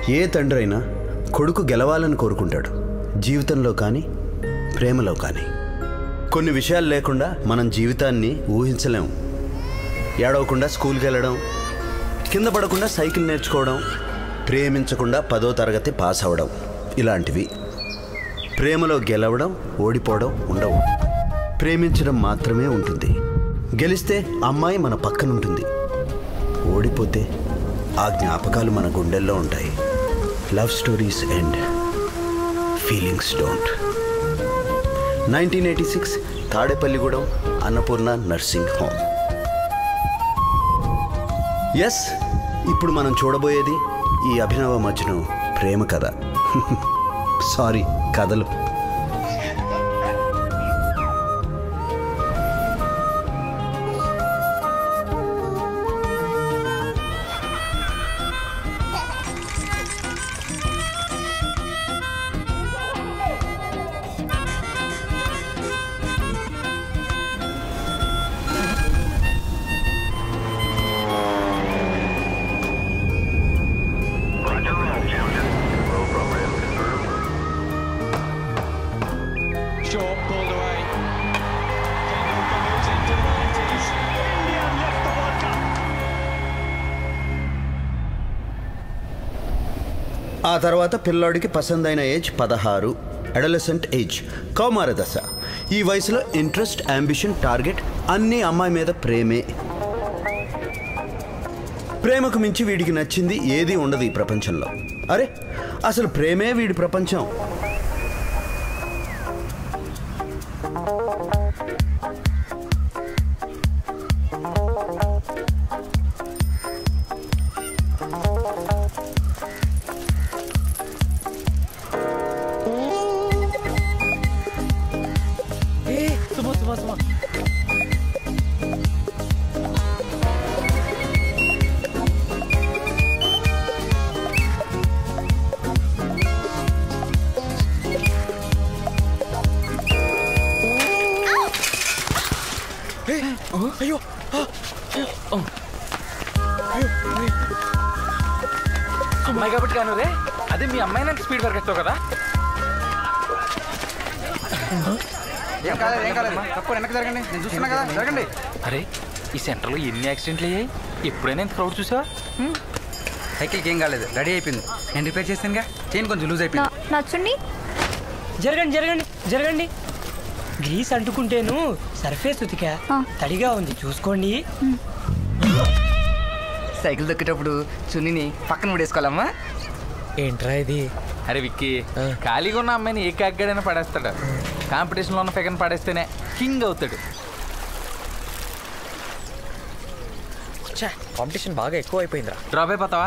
ఏ తండ్రి అయినా కొడుకు గెలవాలని కోరుకుంటాడు జీవితంలో కానీ ప్రేమలో కానీ కొన్ని విషయాలు లేకుండా మనం జీవితాన్ని ఊహించలేం ఏడవకుండా స్కూల్కి వెళ్ళడం కింద పడకుండా సైకిల్ నేర్చుకోవడం ప్రేమించకుండా పదో తరగతి పాస్ అవ్వడం ఇలాంటివి ప్రేమలో గెలవడం ఓడిపోవడం ఉండవు ప్రేమించడం మాత్రమే ఉంటుంది గెలిస్తే అమ్మాయి మన పక్కన ఉంటుంది ఓడిపోతే ఆ జ్ఞాపకాలు మన గుండెల్లో ఉంటాయి love stories and feelings don't nineteen eighty six Tadepalligudem Annapurna nursing home yes ఇప్పుడు మనం చూడబోయేది ఈ అభినవ మధ్యను ప్రేమ కథ సారీ కథలు Short pulled away. Tendulkar moves into the 90s. India lift the World Cup. ఆ తర్వాత పిల్లోడికి పసందైన ఏజ్ పదహారు అడలసెంట్ ఏజ్ కౌమార దశ ఈ వయసులో ఇంట్రెస్ట్ అంబిషన్ టార్గెట్ అన్నీ అమ్మాయి మీద ప్రేమే ప్రేమకు మించి వీడికి నచ్చింది ఏది ఉండదు ఈ ప్రపంచంలో అరే అసలు ప్రేమే వీడి ప్రపంచం సుమా సుమా సుమా అయ్యో అమ్మాయి కాబట్టి కాను రే అదే మీ అమ్మాయి నాకు స్పీడ్ పరిగెత్తావు కదా ఏం కాలేదు ఏం కాలేదు తప్పు వెనక్కి జరగండి నేను చూస్తున్నా కదా జరగండి అరే ఈ సెంటర్లో ఎన్ని యాక్సిడెంట్లు అయ్యాయి ఎప్పుడైనా ఇంత క్రౌడ్ చూసావా సైకిల్కి ఏం కాలేదు రెడీ అయిపోయింది నేను రిపేర్ చేస్తానుగా చైన్ కొంచెం లూజ్ అయిపోయింది నచ్చుండి జరగండి జరగండి జరగండి గ్రీస్ అంటుకుంటేను సర్ఫేస్ ఉతికా ఆ. తడిగా ఉంది చూసుకోండి సైకిల్ దొక్కేటప్పుడు చున్నీని పక్కన పడేసుకోవాలమ్మా ఏంట్రా ఇది అరే విక్కీ ఆ. ఖాళీగా ఉన్న అమ్మాయిని ఏ కాగ్గాడైనా పడేస్తాడు కాంపిటీషన్లో ఉన్న ఫిగర్ని పడేస్తేనే కింగ్ అవుతాడు కాంపిటీషన్ బాగా ఎక్కువ అయిపోయిందిరా డ్రాప్ అయిపోతావా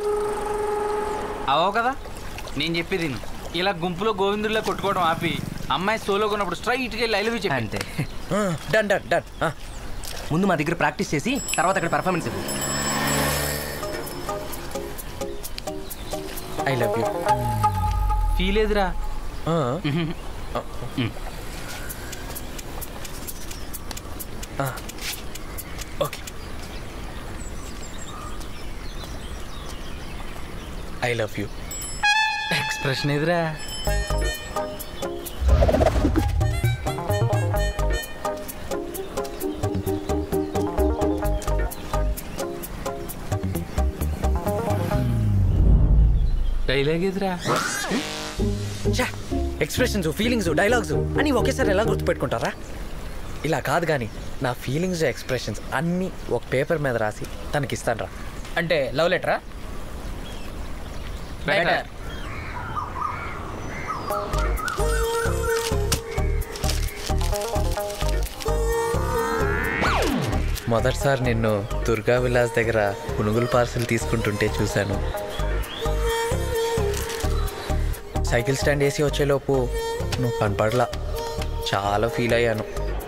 అవవు కదా నేను చెప్పేది విను. ఇలా గుంపులో గోవిందుడిలో కొట్టుకోవడం ఆపి అమ్మాయి సోలోగా ఉన్నప్పుడు స్ట్రైట్గా వెళ్ళి ఐలవి చెప్పి అంతే డన్ డన్ డన్ ముందు మా దగ్గర ప్రాక్టీస్ చేసి తర్వాత అక్కడ పర్ఫార్మెన్స్ ఇవ్వు ఐ లవ్ యూ ఫీల్ ఏదిరా okay I love you expression ఎదురా డైలాగ్ ఎదురా ఎక్స్ప్రెషన్స్ ఫీలింగ్స్ డైలాగ్స్ అని ఒకేసారి ఎలా గుర్తుపెట్టుకుంటారా ఇలా కాదు కానీ నా ఫీలింగ్స్ ఎక్స్ప్రెషన్స్ అన్నీ ఒక పేపర్ మీద రాసి తనకి ఇస్తాను రా అంటే లవ్ లెటరా Better. మొదటిసారి నిన్ను దుర్గా విలాస్ దగ్గర పునుగులు పార్సల్ తీసుకుంటుంటే చూశాను సైకిల్ స్టాండ్ వేసి వచ్చేలోపు నువ్వు కనపడలా చాలా ఫీల్ అయ్యాను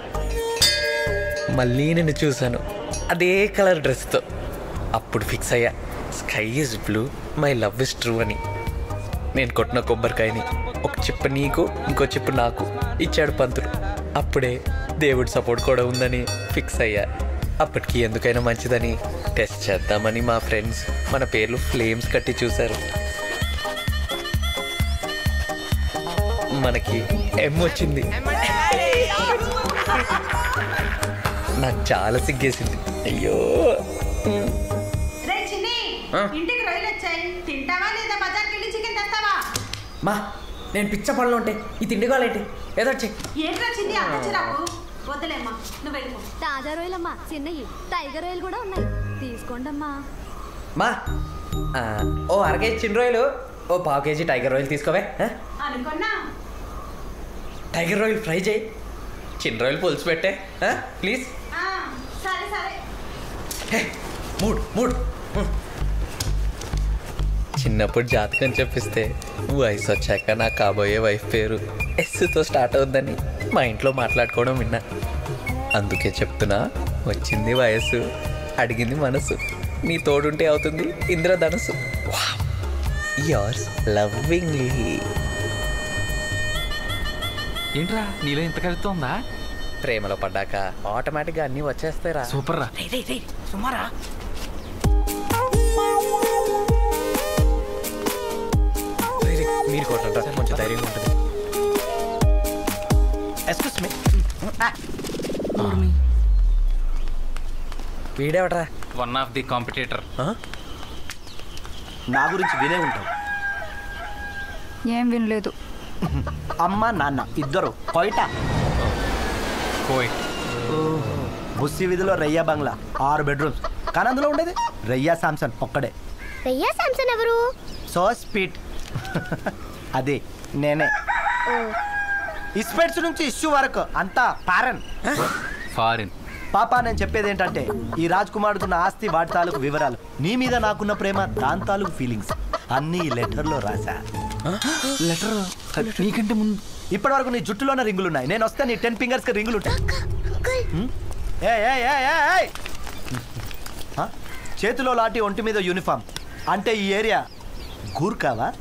మళ్ళీ నిన్ను చూశాను అదే కలర్ డ్రెస్తో అప్పుడు ఫిక్స్ అయ్యా sky is blue my love is true అని నేను కొట్టిన కొబ్బరికాయని ఒక చిప్ప నీకు ఇంకో చిప్ప నాకు ఇచ్చాడు పంతులు అప్పుడే దేవుడి సపోర్ట్ కూడా ఉందని ఫిక్స్ అయ్యా అప్పటికి ఎందుకైనా మంచిదని టెస్ట్ చేద్దామని మా ఫ్రెండ్స్ మన పేర్లు ఫ్లేమ్స్ కట్టి చూశారు మనకి ఎం వచ్చింది నాకు చాలా సిగ్గేసింది అయ్యో రే చిన్ని ఆ? ఇంటికి రొయ్యలు వచ్చాయి తింటావా లేదా బజార్కి వెళ్ళి చికెన్ తెస్తావా మా నేను పిచ్చ పనులు ఉంటాయి ఈ తిండి కావాలేంటి ఏదో వచ్చి ఏంట్రా చిన్ని అంత చిరాకు వద్దులేమ్మా నువ్వు వెళ్ళిపో తాజా రొయ్యలమ్మా చిన్నవి టైగర్ రొయ్యలు కూడా ఉన్నాయి తీసుకోండమ్మా మా ఆ, ఓ అర కేజీ చిన్న రొయ్యలు ఓ పావు కేజీ టైగర్ రొయ్యలు తీసుకోవే ఆ? అనుకున్నా టైగర్ రొయ్యలు ఫ్రై చేయి చిన్న రొయ్యలు పులుసు పెట్టే ఆ? ప్లీజ్ ఆ, సరే సరే హే, మూడ్ మూడ్ హ్మ్. చిన్నప్పుడు జాతకం చెప్పిస్తే వయసు వచ్చాక నా కాబోయే వైఫ్ పేరు ఎస్తో స్టార్ట్ అవుద్దని మా ఇంట్లో మాట్లాడుకోవడం విన్నా అందుకే చెప్తున్నా వచ్చింది వయస్సు అడిగింది మనసు నీ తోడుంటే అవుతుంది ఇంద్రధనుసు yours లవ్వింగ్లీ ఏంట్రా నీలో ఇంత కవిత్వం ఉందా ప్రేమలో పడ్డాక ఆటోమేటిక్గా అన్నీ వచ్చేస్తాయిరా సూపర్ రా రేయ్, రేయ్, మీరు కొట్టండి కొంచెం ధైర్యంగా ఉంటుంది ఎక్స్క్యూస్ మీ వీడేవట్రా వన్ ఆఫ్ ది కాంపిటేటర్ నా గురించి వినే ఉంటావు ఏం వినలేదు అమ్మ నాన్న ఇద్దరు కొయిట కోయ్ బుస్సి వీధిలో రయ్యా బంగ్లా ఆరు బెడ్రూమ్స్ కానీ అందులో ఉండేది రయ్యా శాంసన్ ఒక్కడే రయ్యా శాంసన్ ఎవరు సో స్పీట్ అదే నేనే ఇస్పెట్స్ నుంచి ఇష్యూ వరకు అంతా పారన్ ఫారిన్ పాప నేను చెప్పేది ఏంటంటే ఈ రాజ్ కుమార్కున్న ఆస్తి వాటి తాలూకు వివరాలు నీ మీద నాకున్న ప్రేమ దాని తాలూకు ఫీలింగ్స్ అన్ని ఈ లెటర్లో రాసా లెటర్ నీకంటే ముందు ఇప్పటి వరకు నీ జుట్టులోనే రింగులు ఉన్నాయి నేను వస్తే నీ టెన్ ఫింగర్స్ కి రింగులు ఉంటాయి హ్మ్? ఏయ్, ఏయ్, ఏయ్, ఏయ్, ఏయ్! హ? చేతిలో లాటి ఒంటి మీద యూనిఫామ్ అంటే ఈ ఏరియా గూర్కావా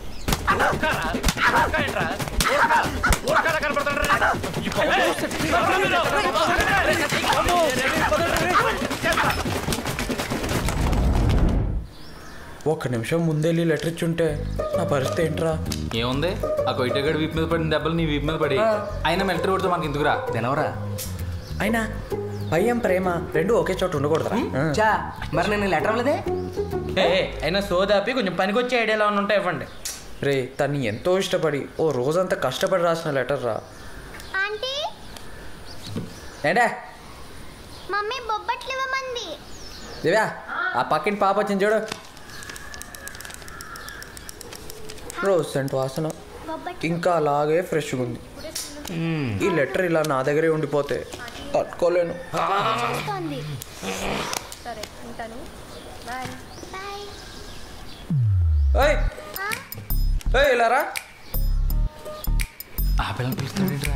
ఒక్క నిమిషం ముందెళ్ళి లెటర్ ఇచ్చుంటే నా పరిస్థితి ఏంట్రా ఏముంది ఆ కొయిటగాడు వీపు మీద పడిన దెబ్బలు నీ వీపు మీద పడి అయినా మిలిటరీ కొడితే మనకి ఎందుకురా తెలవరా అయినా భయం ప్రేమ రెండు ఒకే చోట ఉండకూడదురా చా మరి నేను లెటర్ అవ్వలేదే అయినా సోదాపి కొంచెం పనికొచ్చే ఐడియాలో ఉంటాయి ఇవ్వండి రే తన్ని ఎంతో ఇష్టపడి ఓ రోజంతా కష్టపడి రాసిన లెటర్ రా ఆంటీ ఏంటే మమ్మీ బొబ్బట్లు ఇవ్వమంది దివ్యా ఆ పక్కింటి పాప వచ్చింది చూడు రోజ్ సెంట్ వాసన బొబ్బట్లు ఇంకా అలాగే ఫ్రెష్గా ఉంది ఈ లెటర్ ఇలా నా దగ్గరే ఉండిపోతే తట్టుకోలేను వస్తోంది సరే ఉంటాను బాయ్ బాయ్ ఏయ్ ఏయ్ ఇలా రా ఆ పిల్లలు పిలుస్తాడేంట్రా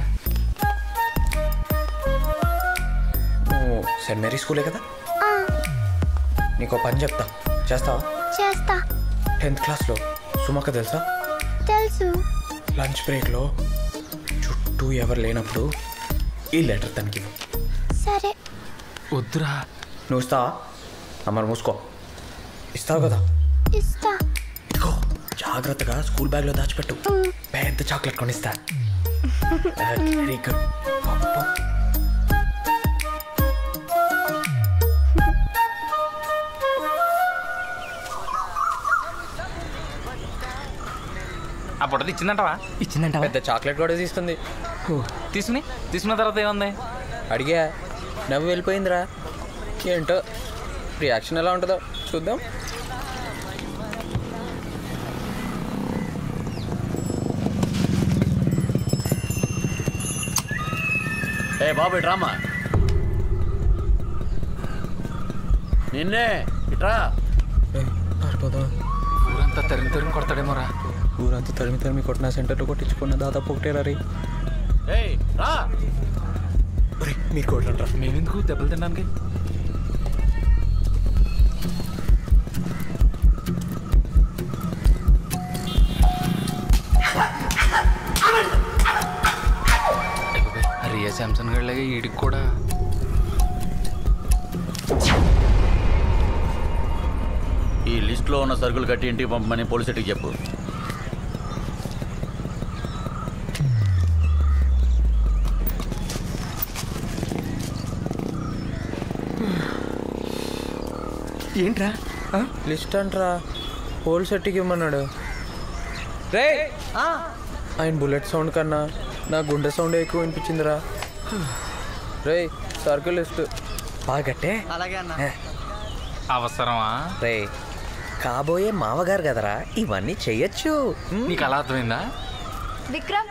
నువ్వు సెయింట్ మేరీ స్కూలే కదా నీకు పని చెప్తా చేస్తావా చేస్తా టెన్త్ క్లాస్లో సుమక్క తెలుసా తెలుసు లంచ్ బ్రేక్లో చుట్టూ ఎవరు లేనప్పుడు ఈ లెటర్ తనకి ఇవ్వు. సరే వద్దురా నువ్వు ఇస్తావా అమ్మరు మూసుకో ఇస్తావు కదా ఇస్తా ఇదిగో జాగ్రత్తగా స్కూల్ బ్యాగ్లో దాచిపెట్టు పెద్ద చాక్లెట్ కొనిస్తా వెరీ గుడ్ ఆ పొట్టది ఇచ్చిందంటవా ఇచ్చిందంట పెద్ద చాక్లెట్ కూడా తీస్తుంది తీసుకుని తీసుకున్న తర్వాత ఏముంది అడిగా నవ్వు వెళ్ళిపోయిందిరా ఏంటో రియాక్షన్ ఎలా ఉంటుందో చూద్దాం ఏ బాబు డ్రామా నిన్నే ఇట్రా పారిపోదాం ఊరంతా తరిమి తరిమి కొడతాడేమోరా ఊరంతా తరిమి తరిమి కొట్టిన సెంటర్లో కొట్టించుకున్న దాదాపు ఒకటే రీ ఏయ్ రా మీరు కొట్టండి మేమెందుకు దెబ్బలు తినడానికి రియా శాంసన్ గడిలాగా ఈడికి కూడా ఈ లిస్ట్లో ఉన్న సరుకులు కట్టి ఇంటికి పంపమని పోలీసుడికి చెప్పు ఏంట్రా లిస్ట్ అంట్రా హోల్ సెట్కి ఇవ్వమన్నాడు రే ఆయన బుల్లెట్ సౌండ్ కన్నా నా గుండె సౌండ్ ఎక్కువ వినిపించిందిరా రే సర్కిల్ లిస్ట్ బాగా గట్టే అలాగే అన్న అవసరమా రే కాబోయే మావగారు కదరా ఇవన్నీ చెయ్యొచ్చు నీకు అలా అర్థమైందా విక్రమ్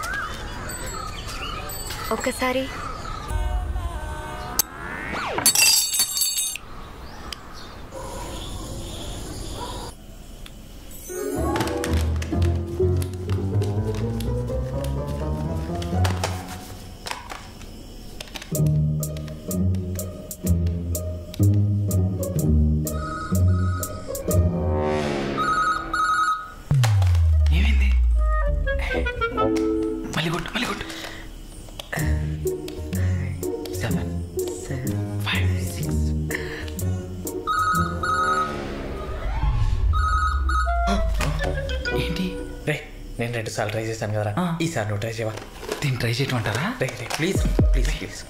ఒక్కసారి ఏమైంది మళ్ళీ కొట్టు మళ్ళీ కొట్టు సెవెన్ ఫైవ్ సిక్స్ ఏంటి రే నేను రెండు సార్లు ట్రై చేశాను కదరా ఆ. ఈసారి నువ్వు ట్రై చేయవా దీన్ని ట్రై చేయటమంటారా రే రే ప్లీజ్ ప్లీజ్ ప్లీజ్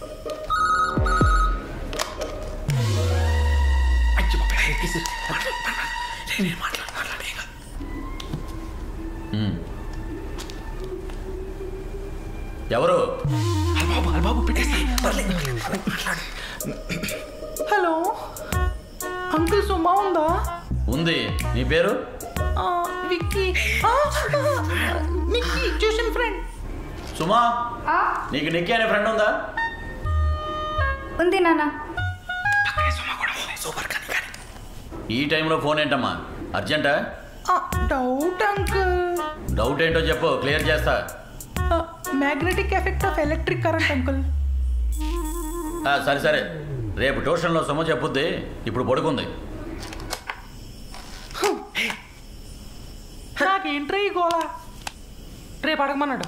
అయ్యో బాబాయ్, రే, తీసి. మాట్లాడు, మాట్లాడు. రే, నేను మాట్లాడు, మాట్లాడు, ఏం కాదు. ఎవరు అల్ బాబు అల్ బాబు పెట్టేసి పర్లేదు పర్లేదు, మాట్లాడు హలో అంకుల్ సుమా ఉందా ఉంది నీ పేరు ఆ, విక్కీ ఆ, నిక్కీ ట్యూషన్ ఫ్రెండ్ సుమా నీకు నిక్కి అనే ఫ్రెండ్ ఉందా ఉంది నాన్న సూపర్ కానీ కానీ ఈ టైంలో ఫోన్ ఏంటమ్మా అర్జెంటా డౌట్ అంకుల్ డౌట్ ఏంటో చెప్పు క్లియర్ చేస్తా magnetic effect of electric current uncle ఆ, సరే సరే రేపు ట్యూషన్లో సుమ చెప్పుద్ది ఇప్పుడు పడుకుంది నాకేంట్రా ఈ గోళ రేపు అడగమన్నాడు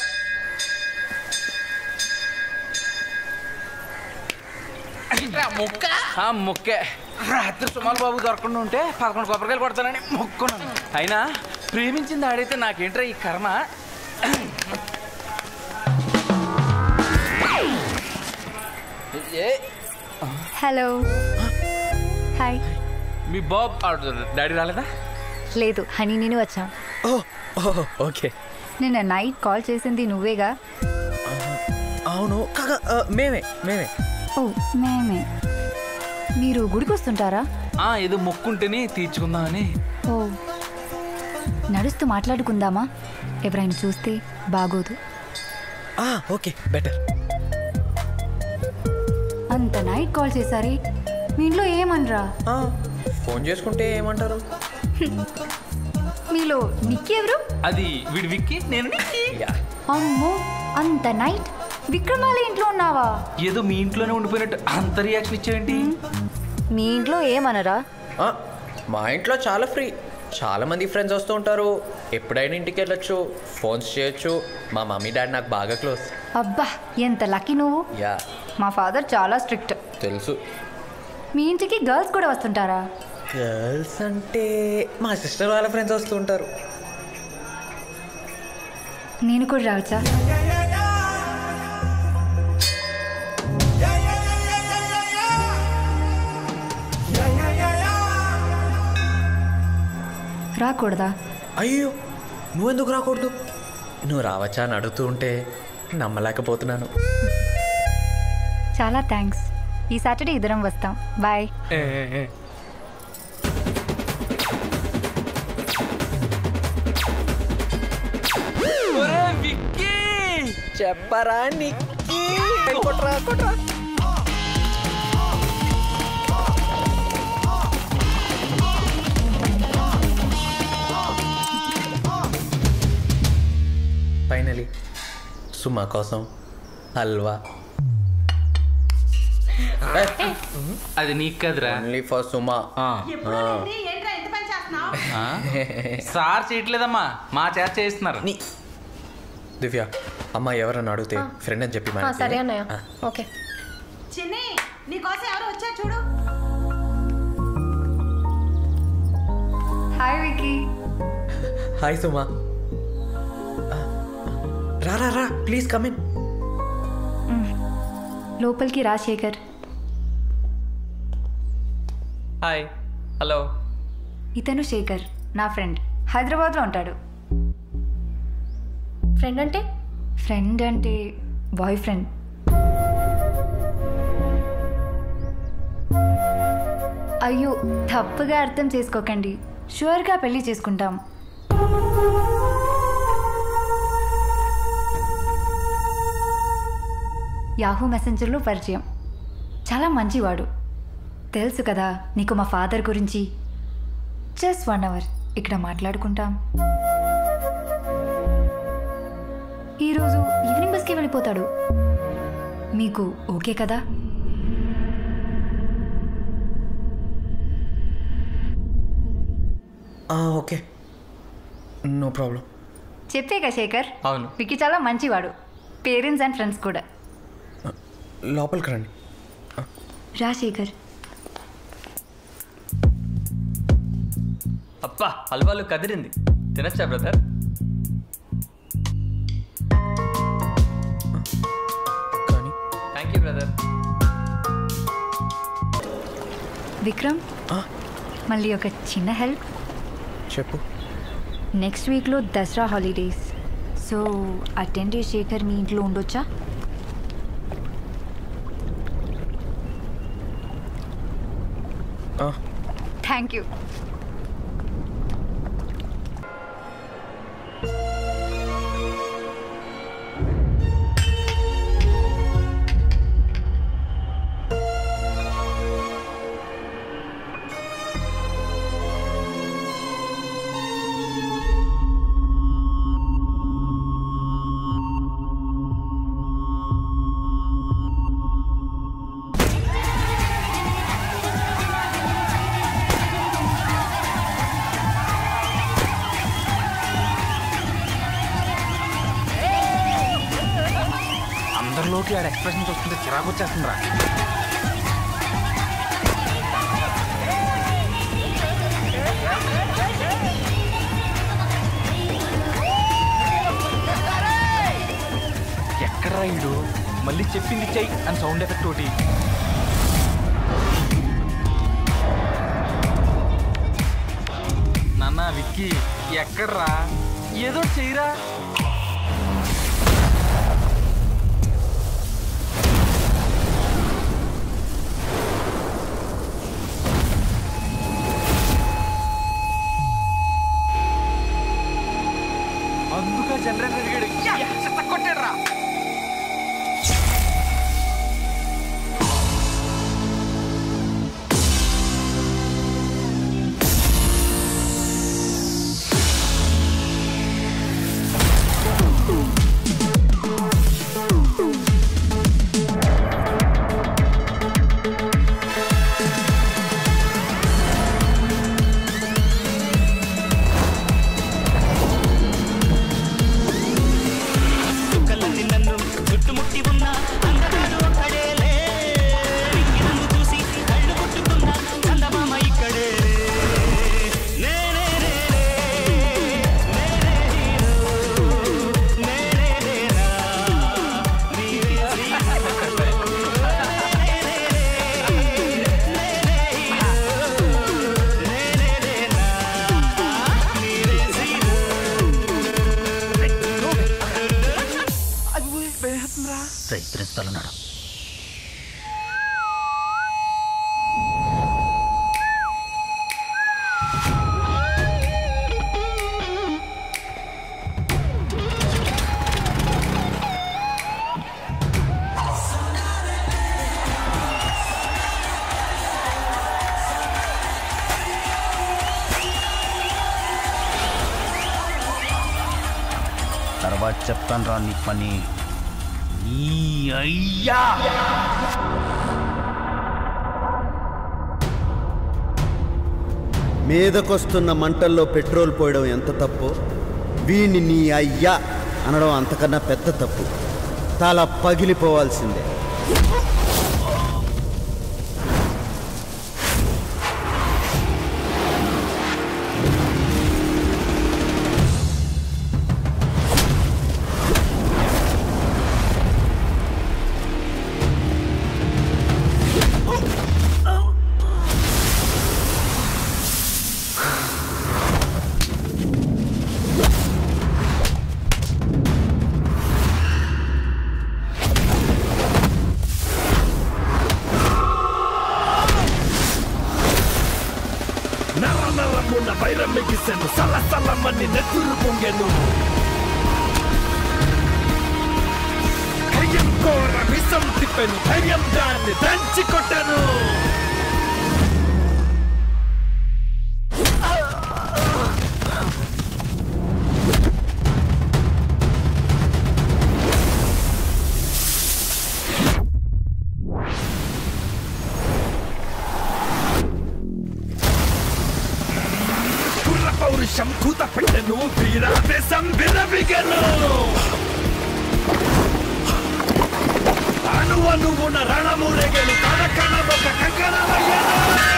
ముక్క ఆ ముక్కే రాత్రి సుమాలు బాబు దొరకకుండా ఉంటే పదకొండు కొబ్బరికాయలు కొడతానని మొక్కున్నాను అయినా ప్రేమించింది ఆడైతే నాకేంట్రా ఈ కర్మ ఏ హలో హాయ్ మీ బాబ్ డాడీ రాలేదా లేదు హనీ నేను వచ్చాం ఓకే నిన్న నైట్ కాల్ చేసింది నువ్వేగా అవును కాగా ఆ, మేమే మేమే ఓ మేమే మీరు గుడికి వస్తుంటారా ఆ ఏదో మొక్కుంటేనే తీర్చుకుందామని ఓ నడుస్తూ మాట్లాడుకుందామా ఎవరైనా చూస్తే బాగోదు ఆ, ఓకే బెటర్ అంత నైట్ కాల్ చేశారే మీ ఇంట్లో ఏమనరా ఫోన్ చేసుకుంటే ఏమంటారు మీలో నిక్కి ఎవరు అది వీడి విక్కి నేను నిక్కి. యా అమ్మో అంత నైట్ విక్రమాల ఇంట్లో ఉన్నావా ఏదో మీ ఇంట్లోనే ఉండిపోయినట్టు అంత రియాక్షన్ ఇచ్చేయండి మీ ఇంట్లో ఏమనరా ఆ, మా ఇంట్లో చాలా ఫ్రీ చాలా మంది ఫ్రెండ్స్ వస్తూ ఉంటారు ఎప్పుడైనా ఇంటికి వెళ్ళొచ్చు ఫోన్స్ చేయొచ్చు మా మమ్మీ డాడీ నాకు బాగా క్లోజ్ అబ్బా ఎంత లక్కీ నువ్వు యా మా ఫాదర్ చాలా స్ట్రిక్ట్ తెలుసు మీ ఇంటికి గర్ల్స్ కూడా వస్తుంటారా గర్ల్స్ అంటే మా సిస్టర్ వాళ్ళ ఫ్రెండ్స్ వస్తూ ఉంటారు నేను కూడా రావచ్చా రాకూడదా అయ్యో నువ్వెందుకు రాకూడదు నువ్వు రావచ్చా అని అడుగుతూ ఉంటే నమ్మలేకపోతున్నాను చాలా థ్యాంక్స్ ఈ సాటర్డే ఇద్దరం వస్తాం బాయ్ ఒరే విక్కీ చెప్పరా నిక్కి కొట్రా కొట్రా ఫైనలీ సుమా కోసం హల్వా అది నీకు కదరా ఓన్లీ ఫర్ సుమా ఎప్పుడు లేనిది ఏంట్రా ఎంత పని చేస్తున్నావు ఆ? సార్ చేయట్లేదమ్మా మా చేత చేస్తున్నారు నీ దివ్య అమ్మ ఎవరన్నా అడిగితే ఫ్రెండ్ అని చెప్పి ఆ, సరే అన్నయ్య ఆ. ఓకే చిన్ని నీకోసం ఎవరు వచ్చారు చూడు హాయ్ వికీ హాయ్ సుమా రా రా రా ప్లీజ్ కమ్ ఇన్ లోపలికి రా శేఖర్ హాయ్ హలో ఇతను శేఖర్ నా ఫ్రెండ్ హైదరాబాద్లో ఉంటాడు ఫ్రెండ్ అంటే ఫ్రెండ్ అంటే బాయ్ ఫ్రెండ్ అయ్యో తప్పుగా అర్థం చేసుకోకండి షూర్గా పెళ్లి చేసుకుంటాం యాహూ మెసెంజర్లో పరిచయం చాలా మంచివాడు తెలుసు కదా నీకు మా ఫాదర్ గురించి జస్ట్ వన్ అవర్ ఇక్కడ మాట్లాడుకుంటాం ఈరోజు ఈవినింగ్ బస్కి వెళ్ళిపోతాడు మీకు ఓకే కదా ఓకే నో ప్రాబ్లం చెప్పేగా శేఖర్ అవును వికి చాలా మంచివాడు పేరెంట్స్ అండ్ ఫ్రెండ్స్ కూడా లోపలికి రండి రా శేఖర్ అప్పా హల్వాలు కదిరింది తినచ్చా brother thank you brother Vikram మళ్ళీ ఒక చిన్న హెల్ప్ చెప్పు నెక్స్ట్ వీక్లో దసరా హాలిడేస్ సో ఆ టెన్ డేస్ శేఖర్ మీ ఇంట్లో ఉండొచ్చా థ్యాంక్ యూ అందరిలోకి ఆడ ఎక్స్ప్రెషన్ చూస్తుంటే చిరాకు వచ్చేస్తుందిరా ఎక్కడ్రా ఈడు మళ్ళీ చెప్పింది చెయ్యి అని సౌండ్ ఎఫెక్ట్ ఒకటి నాన్న విక్కీ ఎక్కడ్రా ఏదో చెయ్యరా అందుకే జనరేటర్ అడిగాడు చెత్త కొట్టాడురా చుక్కలన్నీ నన్ను చుట్టుముట్టి ఉన్న అందగాడు ఒక్కడేలే పిక్కి నన్ను చూసి కళ్ళు కొట్టుకున్న చందమామ ఇక్కడే నేనే నేనే నేనే హీరో నేనే నేనా నీవే రేయ్, ప్రిన్సిపల్ ఉన్నాడు తర్వాత చెప్తాను రా నీ పని ఈ అయ్యా మీదకొస్తున్న మంటల్లో పెట్రోల్ పోయడం ఎంత తప్పు వీణ్ణి నీ అయ్యా అనడం అంతకన్నా పెద్ద తప్పు తల పగిలిపోవాల్సిందే అవన్నీ నెత్తురు పొంగెను కయ్యం కోర మిసం తిప్పెను ధైర్యం దాన్ని దంచి కొట్టను కుర్ర పౌరుషం కూత పెట్టెను వీరావేశం విరవిగను అణు అణువున రణమురెగలు కణ కణ ఒక కంకణమయ్యను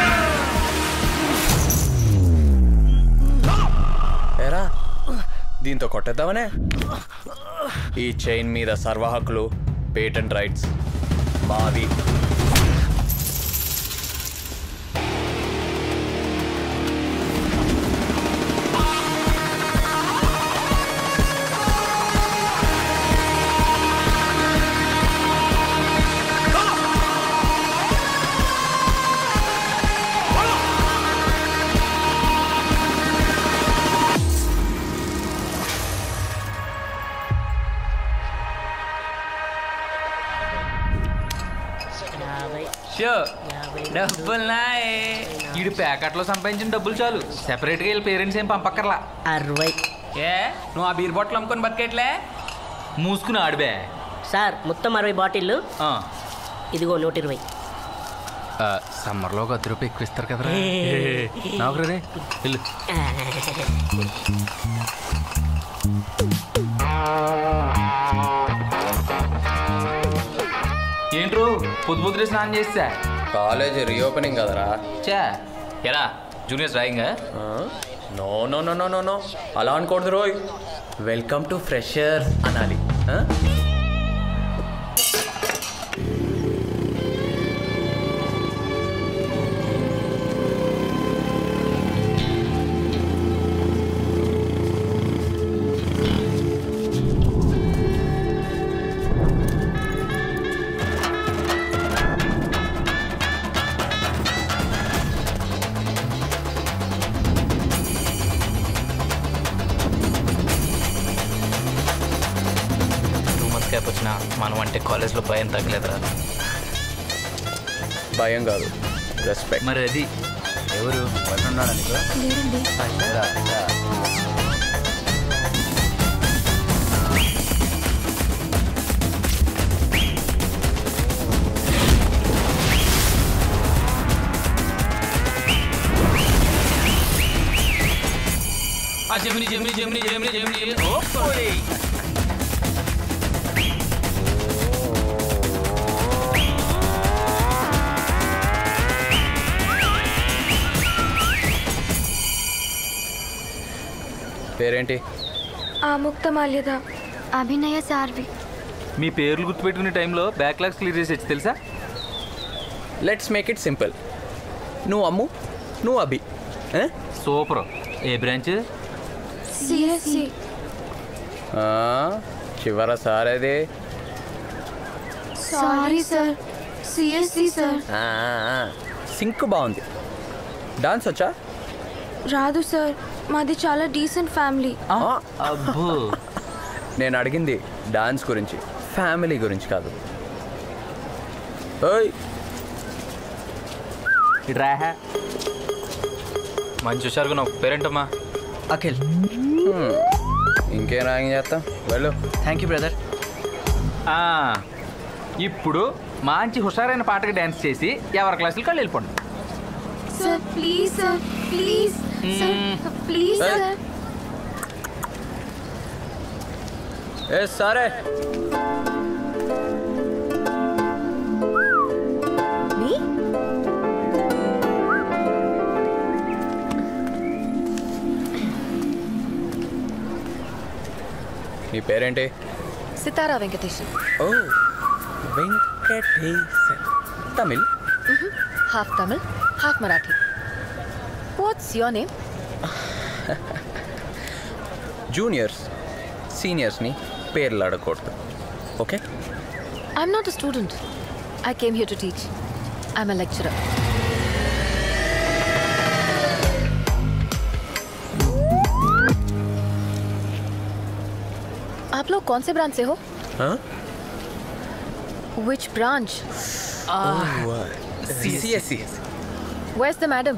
ఏరా దీంతో కొట్టేద్దామనే ఈ చైన్ మీద సర్వ హక్కులు పేటెంట్ రైట్స్ మావి షో డబ్బులు నాయే ఈడు ప్యాకెట్లో సంపాదించిన డబ్బులు చాలు సెపరేట్గా వీళ్ళ పేరెంట్స్ ఏం పంపక్కర్లా అరవై ఏ నువ్వు ఆ బీర్ బాటిల్ అమ్ముకొని బతికేట్లే మూసుకుని ఆడిబే సార్ మొత్తం అరవై బాటిళ్ళు ఇదిగో నూట ఇరవై సమ్మర్లో ఒక అర్ధ రూపాయి ఎక్కువ ఇస్తారు కదరా నాకు రే వెళ్ళు ఏంట్రో పొద్దు పొద్దునే స్నానం చేస్తా కాలేజ్ రీఓపెనింగ్ కదరా చా ఎరా juniors drawing no no no no no no అలా అనుకోడదు రోయ్ వెల్కమ్ టు ఫ్రెషర్ అనాలి ఆ? టూ మంత్స్ గ్యాప్ వచ్చినా మనం అంటే కాలేజ్లో భయం తగ్గలేదురా భయం కాదు రెస్పెక్ట్ మరి అది ఎవరు ఉన్నాడా నీకు రా, రా. ఆ జమిని జమిని జమిని జమిని జమిని ఓ పోయి. పేరేంటి ఆముక్త మాల్యద అభినయ సార్వి మీ పేర్లు గుర్తుపెట్టుకునే టైంలో బ్యాక్లాగ్స్ క్లియర్ చేసి తెలుసా లెట్స్ మేక్ ఇట్ సింపుల్ నువ్వు అమ్ము నువ్వు అభి సూపర్ ఏ బ్రాంచ్ సిఎస్సి ఆ, చివర సారేది సారీ సార్ సిఎస్సి సార్ ఆ, ఆ, సింక్ బాగుంది డాన్స్ వచ్చా రాదు సార్ మాది చాలా డీసెంట్ ఫ్యామిలీ అబ్బో నేను అడిగింది డాన్స్ గురించి ఫ్యామిలీ గురించి కాదు ఓయ్ ఇట్రా మంచి హుషారుగా నువ్వు పేరెంట్ అమ్మా అఖిల్ ఇంకేం రాయింగ్ చేస్తాం వెళ్ళు థ్యాంక్ యూ బ్రదర్ ఆ, ఇప్పుడు మంచి హుషారైన పాటకి డ్యాన్స్ చేసి ఎవరి క్లాసులకి వాళ్ళు వెళ్ళిపోండి sir please sir please sir please Hey. Sir ఏ సరే మీ నీ పేరేంటి సితారా వెంకటేష్ ఓ Venkatesan Tamil half Tamil half Marathi what's your name juniors సీనియర్స్ని పేర్లు అడగకూడదు okay I'm not a student I came here to teach I'm a lecturer आप लोग कौन से ब्रांच से हो which branch CSC where the madam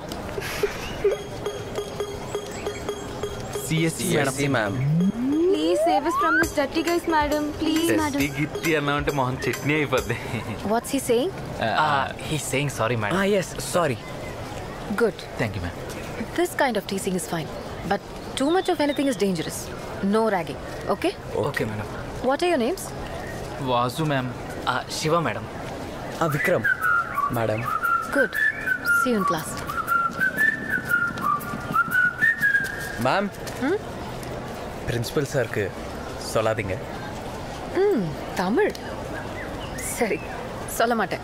CSC ma'am please save us from this dirty guys madam please madam గిట్టి అన్నా అంటే మొహం చట్నీ అయిపోద్ది what's he saying he saying sorry madam yes sorry good thank you ma'am This kind of teasing is fine, but too much of anything is dangerous. No ragging, okay? Okay madam What are your names? Vasu ma'am Shiva madam Vikram madam Good. See you in class. Ma'am principal சாருக்கு சொல்லாதீங்க ம் தமிழ் சரி சொல்ல மாட்டேன்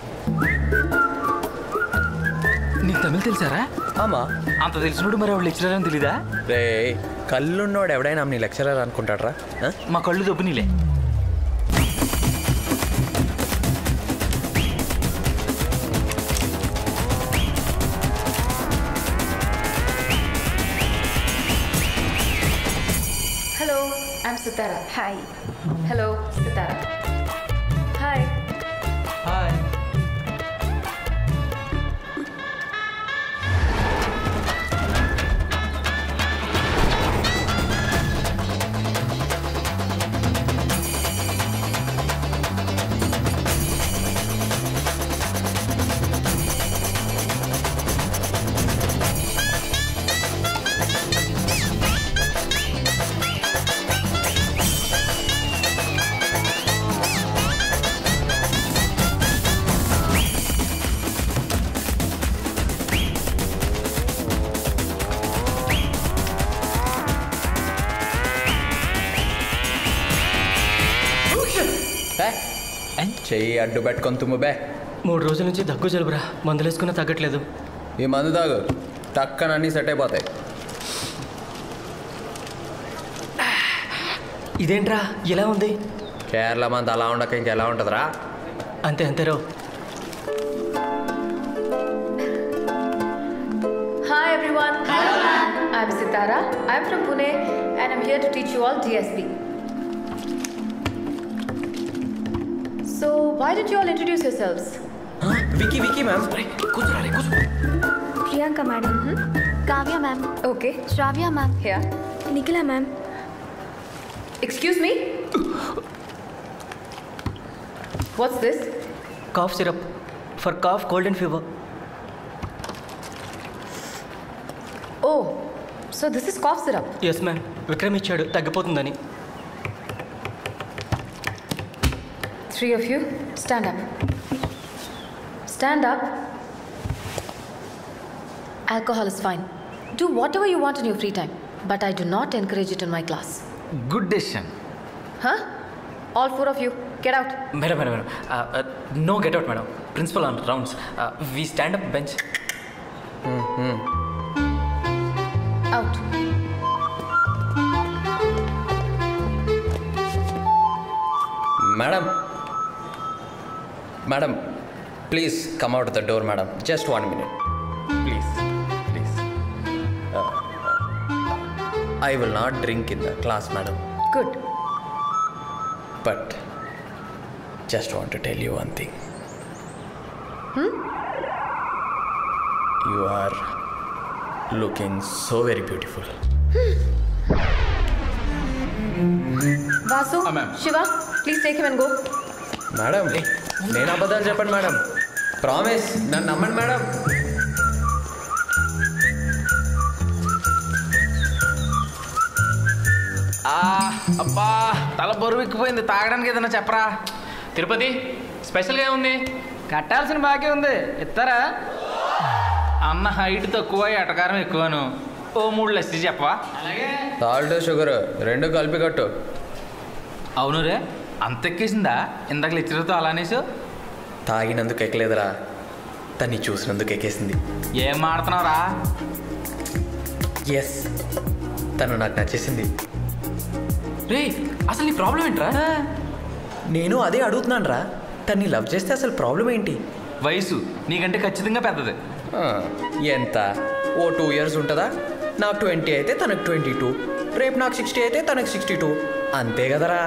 నీకు తమిళ తెలుసారా ఆమా అంత తెలిసినోడు మరి ఆవిడ లెక్చరర్ అని తెలీదా రే కళ్ళున్నోడు ఎవడైనా నీ లెక్చరర్ అనుకుంటాడ్రా మా కళ్ళు దొబ్బినీలే Hello, I'm Sitara. Hi. Hello, Sitara. Hi. Hi చెయ్యి అడ్డు పెట్టుకొని తుమ్ము బే మూడు రోజుల నుంచి దగ్గు జలుబురా మందులు వేసుకున్నా తగ్గట్లేదు ఈ మందు తాగు టక్కన అన్నీ సెట్ అయిపోతాయి ఇదేంట్రా ఎలా ఉంది కేరళ మంది అలా ఉండక ఇంకెలా ఉంటుందిరా అంతే అంతేరో Hi everyone. Hi. I'm Sitara. I'm from Pune and I'm here to teach you all DSP. So, why don't you all introduce yourselves? Vicky Vicky ma'am Priyanka madam Kavya ma'am Okay. Shravya ma'am Here. Nikhila ma'am Excuse me? What's this? Cough syrup for cough cold and fever Oh, so this is cough syrup. Yes ma'am Vikram ఇచ్చాడు తగ్గిపోతుందని Three of you, stand up. Stand up. Alcohol is fine. Do whatever you want in your free time, but I do not encourage it in my class. Good decision Huh? All four of you, get out. Madam madam madam no get out madam principal on rounds we stand up bench Out. Madam madam please come out the door madam just one minute please please I will not drink in the class madam Good. But just want to tell you one thing Hmm? You are looking so very beautiful Vasu, Shiva, please take him and go. Madam నేను అబద్ధాలు చెప్పండి madam promise నన్ను నమ్మండి madam ఆ, అబ్బా తల బరువు ఎక్కిపోయింది తాగడానికి ఏదైనా చెప్పరా తిరుపతి స్పెషల్గా ఉంది కట్టాల్సిన బాకీ ఉంది ఇస్తారా అన్న హైట్ తక్కువ ఎటకారం ఎక్కువను ఓ మూడు లస్సీ చెప్పవా సాల్ట్ షుగర్ రెండు కలిపి కట్టు అవును రే అంత ఎక్కేసిందా ఇందాక లెక్చరర్తో అలానేసు తాగినందుకు ఎక్కలేదురా తన్ని చూసినందుకు ఎక్కేసింది ఏం మాడుతున్నావురా ఎస్ తను నాకు నచ్చేసింది రే అసలు నీ ప్రాబ్లం ఏంట్రా నేను అదే అడుగుతున్నాను రా తన్ని లవ్ చేస్తే అసలు ప్రాబ్లం ఏంటి వయసు నీకంటే ఖచ్చితంగా పెద్దది ఆ, ఎంత ఓ టూ ఇయర్స్ ఉంటుందా నాకు ట్వంటీ అయితే తనకు ట్వంటీ టూ రేపు నాకు సిక్స్టీ అయితే తనకి సిక్స్టీ టూ అంతే కదరా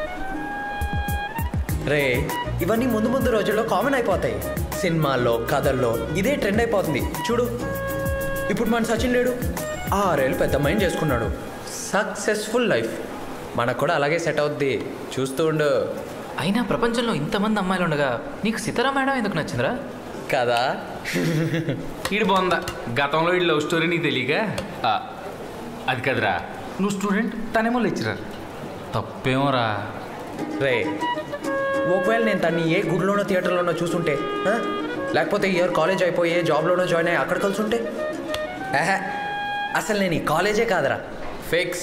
రే ఇవన్నీ ముందు ముందు రోజుల్లో కామన్ అయిపోతాయి సినిమాల్లో కథల్లో ఇదే ట్రెండ్ అయిపోతుంది చూడు ఇప్పుడు మన సచిన్ లేడు ఆరేళ్ళు పెద్ద మైండ్ చేసుకున్నాడు సక్సెస్ఫుల్ లైఫ్ మనకు కూడా అలాగే సెట్ అవుద్ది చూస్తూ ఉండు అయినా ప్రపంచంలో ఇంతమంది అమ్మాయిలు ఉండగా నీకు సీతారాం మేడం ఎందుకు నచ్చిందిరా కదా ఈడు బాగుందా గతంలో ఈ లవ్ స్టోరీ నీకు తెలియక ఆ, అది కదరా నువ్వు స్టూడెంట్ తనేమో లెక్చరర్ తప్పేమోరా రే ఒకవేళ నేను తన్ని ఏ గుడిలోనో థియేటర్లోనో చూసుంటే ఆ? లేకపోతే ఇయర్ కాలేజ్ అయిపోయి ఏ జాబ్లోనో జాయిన్ అయ్యి అక్కడ కలిసి ఉంటే ఆహా, అసలు నేను ఈ కాలేజే కాదరా ఫిక్స్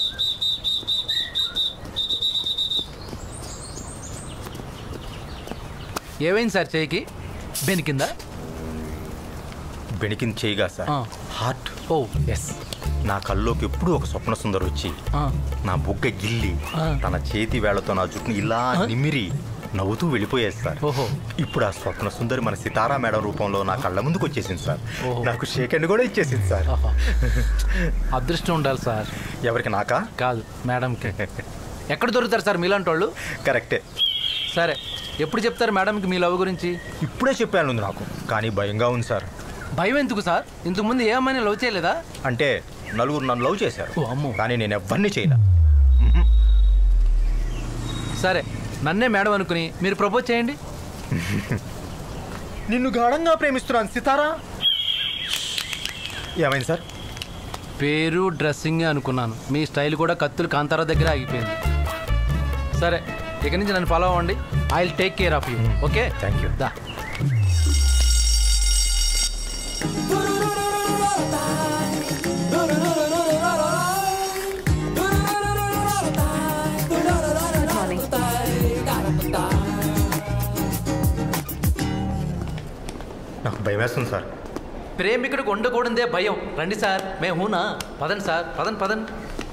ఏమైంది సార్ చేయికి బెనికిందా బెణికింది చేయగా సార్ హార్ట్ ఓ ఎస్ నా కల్లోకి ఎప్పుడూ ఒక స్వప్న సుందరు వచ్చి నా బుగ్గ గిల్లి ఆ. తన చేతి వేళ్లతో నా జుట్టుని ఇలా నిమిరి నవ్వుతూ వెళ్ళిపోయేది సార్ ఓహో ఇప్పుడు ఆ స్వప్న సుందరి మన సితారా మేడం రూపంలో నా కళ్ళ ముందుకు వచ్చేసింది సార్ ఓహో. నాకు షేక్ హ్యాండ్ కూడా ఇచ్చేసింది సార్ అదృష్టం ఉండాలి సార్ ఎవరికి నాకా కాదు మేడంకి ఎక్కడ దొరుకుతారు సార్ మీలాంటి వాళ్ళు కరెక్టే సరే ఎప్పుడు చెప్తారు మేడంకి మీ లవ్ గురించి ఇప్పుడే చెప్పాను ఉంది నాకు కానీ భయంగా ఉంది సార్ భయం ఎందుకు సార్ ఇంతకుముందు ఏ అమ్మాయిని లవ్ చేయలేదా అంటే నలుగురు నన్ను లవ్ చేశారు కానీ నేను ఎవరిని చేయను సరే నన్నే మేడం అనుకుని మీరు ప్రపోజ్ చేయండి నిన్ను గాఢంగా ప్రేమిస్తున్నాను సితారా ఏమైంది సార్ పేరు డ్రెస్సింగ్ అనుకున్నాను మీ స్టైల్ కూడా కత్తులు కాంతారా దగ్గర ఆగిపోయింది సరే ఇక నుంచి నన్ను ఫాలో అవ్వండి I will take care of you okay thank you దా నాకు భయం వేస్తుంది సార్ ప్రేమికుడికి ఉండకూడదే భయం రండి సార్ మేము హూనా పదండి సార్ పదండి పదండి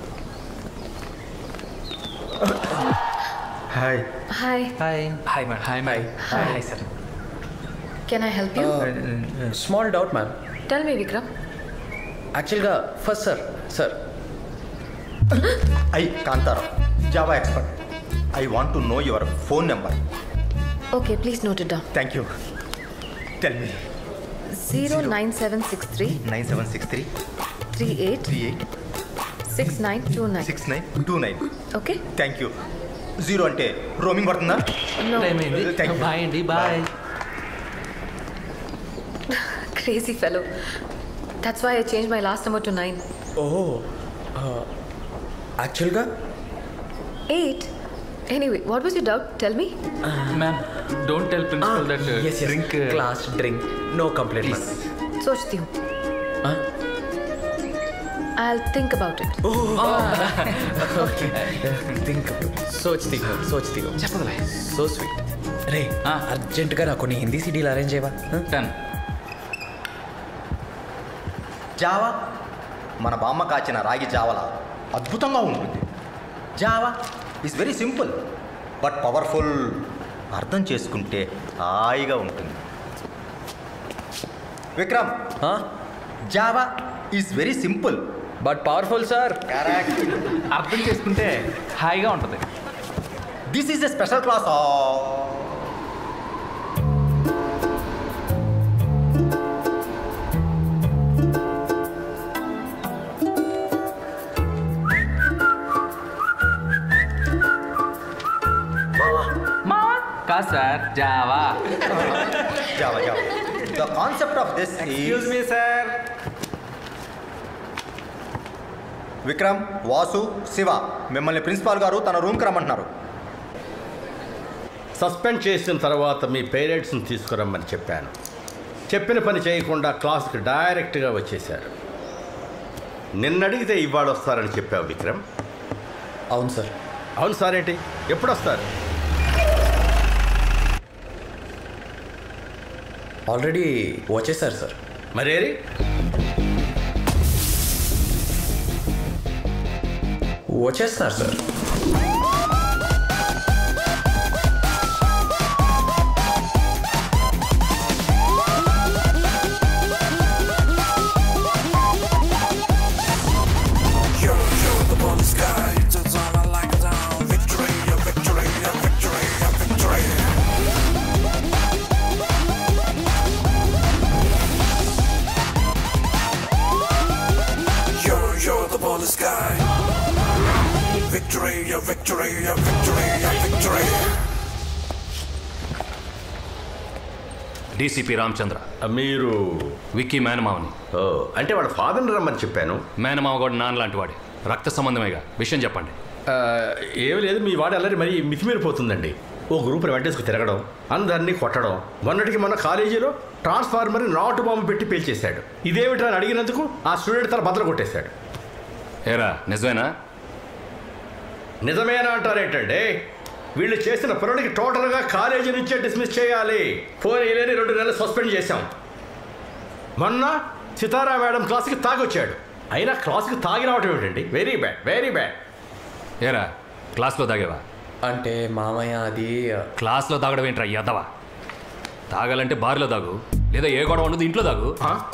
hi hi hi hi madam hi hi hi sir can I help you small doubt ma'am tell me Vikram యాక్చువల్గా ఫస్ట్ సార్ సార్ ఐ కాంతారా Java expert I want to know your phone number okay please note it down thank you tell me zero nine seven six three nine seven six three three eight three eight six nine two nine six nine two nine okay thank you zero అంటే roaming పడుతుందా time అయింది Thank you. Bye అండి bye crazy fellow that's why I change my last number to nine oh యాక్చువల్గా eight anyway what was you doubt tell me ma'am don't tell principal that drink class drink no complaint सोचती हूँ I'll think about it. Think సోచ్తి సోచ్తి చెప్పదలే so sweet రే అర్జెంటుగా నాకు కొన్ని హిందీ సీడీలు అరేంజ్ చేయవా డన్ జావా మన బామ్మ కాచిన రాగి జావల అద్భుతంగా ఉంటుంది Java is very simple but powerful అర్థం చేసుకుంటే హాయిగా ఉంటుంది Vikram Java is very simple but powerful sir అర్థం చేసుకుంటే హాయిగా ఉంటుంది this is a special class కాదు sir Java Java Java the concept of this excuse me sir Vikram Vasu Shiva మిమ్మల్ని ప్రిన్సిపాల్ గారు తన రూమ్కి రమ్మంటున్నారు సస్పెండ్ చేసిన తర్వాత మీ పేరెంట్స్ని తీసుకురమ్మని చెప్పాను చెప్పిన పని చేయకుండా క్లాస్కి డైరెక్ట్గా వచ్చేశారు నిన్న అడిగితే ఇవాళ వస్తారని చెప్పావు విక్రమ్ అవును సార్ అవును సార్ ఏంటి ఎప్పుడు వస్తారు ఆల్రెడీ వచ్చేసారు సార్ మరేరి వచ్చేస్తున్నారు sir Yo, yo, the boy victory, a victory, a victory, a victory. DCP Ramachandra మీరు విక్కీ మేనమావని ఓ అంటే వాడు ఫాదర్ని రమ్మని చెప్పాను మేనమావ కూడా నాన్న లాంటి వాడే రక్త సంబంధమేగా విషయం చెప్పండి ఆ, ఏమీ లేదు మీ వాడు అల్లరి మరీ మితిమీరిపోతుందండి ఓ గ్రూప్ వెంటేసుకు తిరగడం అందరినీ కొట్టడం మొన్నటికి మొన్న కాలేజీలో ట్రాన్స్ఫార్మర్ నాటు బాంబు పెట్టి పేల్చేశాడు ఇదేమిటా అని అడిగినందుకు ఆ స్టూడెంట్ తల బద్దలు కొట్టేశాడు ఏరా నిజమేనా నిజమేనా అంటారేంటండి వీళ్ళు చేసిన పనులకి టోటల్గా కాలేజీ నుంచే డిస్మిస్ చేయాలి ఫోన్ వేయలేని రెండు నెలలు సస్పెండ్ చేశాం మొన్న సితారా మేడం క్లాస్కి తాగొచ్చాడు అయినా క్లాస్కి తాగి రావటం ఏమిటండి వెరీ బ్యాడ్ వెరీ బ్యాడ్ ఏరా క్లాస్లో తాగేవా అంటే మామయ్య అది క్లాస్లో తాగడం ఏంట్రా ఎదవా తాగాలంటే బార్లో తాగు లేదా ఏ గొడవ ఉండదు ఇంట్లో తాగు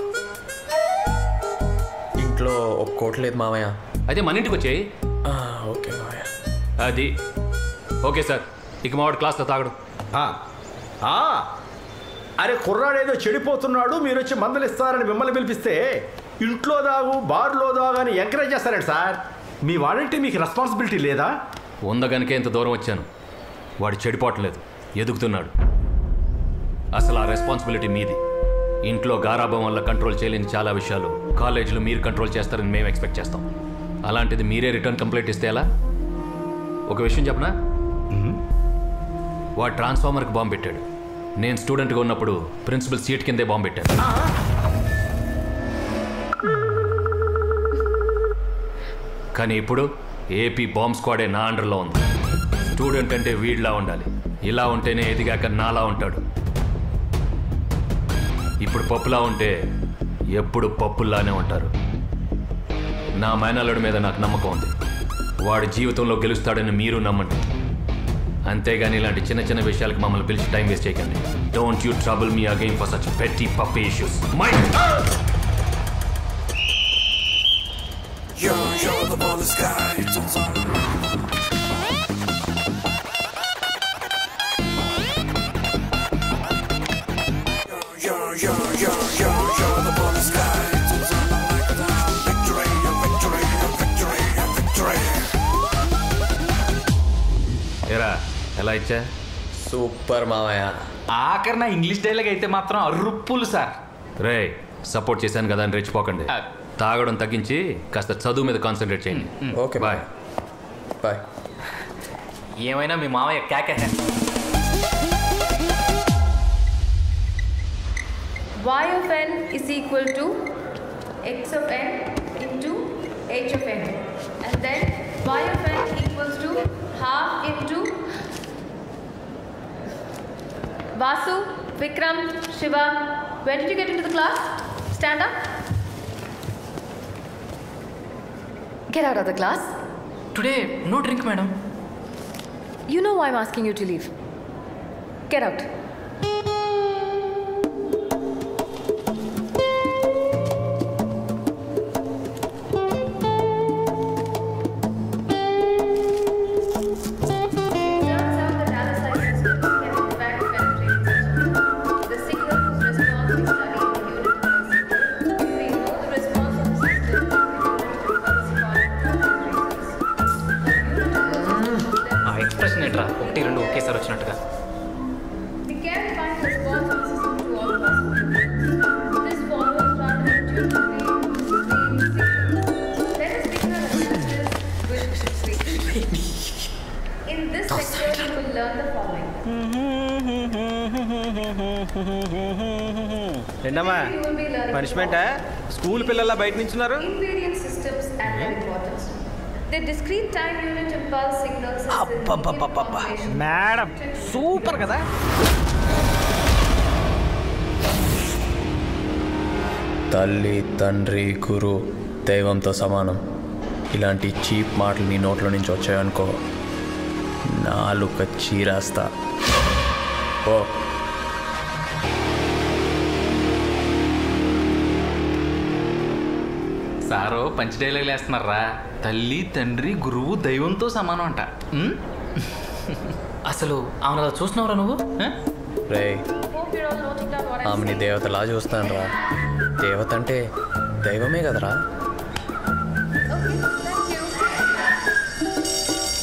ఇంట్లో ఒక్కోట్లేదు మామయ్య అయితే మన ఇంటికి వచ్చేయి ఓకే మామయ్య అది ఓకే సార్ ఇక మావాడు క్లాస్లో తాగడు ఆ, అరే కుర్రాడేదో చెడిపోతున్నాడు మీరు వచ్చి మందులు ఇస్తారని మిమ్మల్ని పిలిపిస్తే ఇంట్లో దాగు బార్లో దాగు అని ఎంకరేజ్ చేస్తారండి సార్ మీ వాడంటే మీకు రెస్పాన్సిబిలిటీ లేదా ఉందగనికే ఇంత దూరం వచ్చాను వాడు చెడిపోవట్లేదు ఎదుగుతున్నాడు అసలు ఆ రెస్పాన్సిబిలిటీ మీది ఇంట్లో గారాభం వల్ల కంట్రోల్ చేయలేని చాలా విషయాలు కాలేజీలో మీరు కంట్రోల్ చేస్తారని మేము ఎక్స్పెక్ట్ చేస్తాం అలాంటిది మీరే రిటర్న్ కంప్లైంట్ ఇస్తే ఎలా ఒక విషయం చెప్పనా వాడు ట్రాన్స్ఫార్మర్కి బాంబు పెట్టాడు నేను స్టూడెంట్గా ఉన్నప్పుడు ప్రిన్సిపల్ సీట్ కిందే బాంబు పెట్టాడు కానీ ఇప్పుడు ఏపీ బాంబ్ స్క్వాడే నా అండర్లో ఉంది స్టూడెంట్ అంటే వీడిలా ఉండాలి ఇలా ఉంటేనే ఎదిగాక నాలా ఉంటాడు ఇప్పుడు పప్పులా ఉంటే ఎప్పుడు పప్పుల్లానే ఉంటారు నా మేనల్లుడి మీద నాకు నమ్మకం ఉంది వాడి జీవితంలో గెలుస్తాడని మీరు నమ్మండి అంతేగాని ఇలాంటి చిన్న చిన్న విషయాలకు మమ్మల్ని పిలిచి టైం వేస్ట్ చేయకండి don't you trouble me again for such petty puppy issues my Yo, yo, the ball is sky. It's on. Yo, yo, yo, yo, yo, the ball is sky. It's on like a down. Victory, a victory, a victory, a victory. ఎరా ఎలా ఇచ్చా super మామయ్య ఆఖరి నా English dialogue అయితే మాత్రం అర్రుప్పులు sir రే support చేశాను కదా అని రెచ్చిపోకండి తాగడం తగ్గించి కాస్త చదువు మీద కాన్సన్ట్రేట్ చేయండి ఓకే బాయ్ బాయ్ ఏమైనా మీ మామయ్య KK y of n is equal to x of n into h of n and then y of n equals to half into Vasu, Vikram, Shiva, when did you get into the class? Stand up. Get out of the class. Today no drink madam You know why I'm asking you to leave. Get out. ఆ expression ఏంట్రా ఒకటి రెండు ఒకేసారి వచ్చినట్టుగా We can find the response of the system to all of us. This follows rather intuitively Let us begin our analysis with In this lecture, you will learn the following. ఏంటమ్మా You will be learning పనిష్మెంటా school పిల్లల బయట నించున్నారు ingredient systems and their importance. The discrete time unit impulse signals is the అబ్బబ్బబ్బబ్బబ్బా. Madam super కదా తల్లి తండ్రి గురు దైవంతో సమానం ఇలాంటి చీప్ మాటలు నీ నోట్లో నుంచి వచ్చాయనుకో నాలుక చీరేస్తా ఓ సారు పంచ డైలాగులు వేస్తున్నారా తల్లి తండ్రి గురువు దైవంతో సమానం అంట ఉమ్? అసలు ఆమెను అలా చూస్తున్నావురా నువ్వు రే Hope you're all noting down what I'm ఆమెని saying. దేవతలా చూస్తాను రా దేవత అంటే దైవమే కదరా Okay, thank you.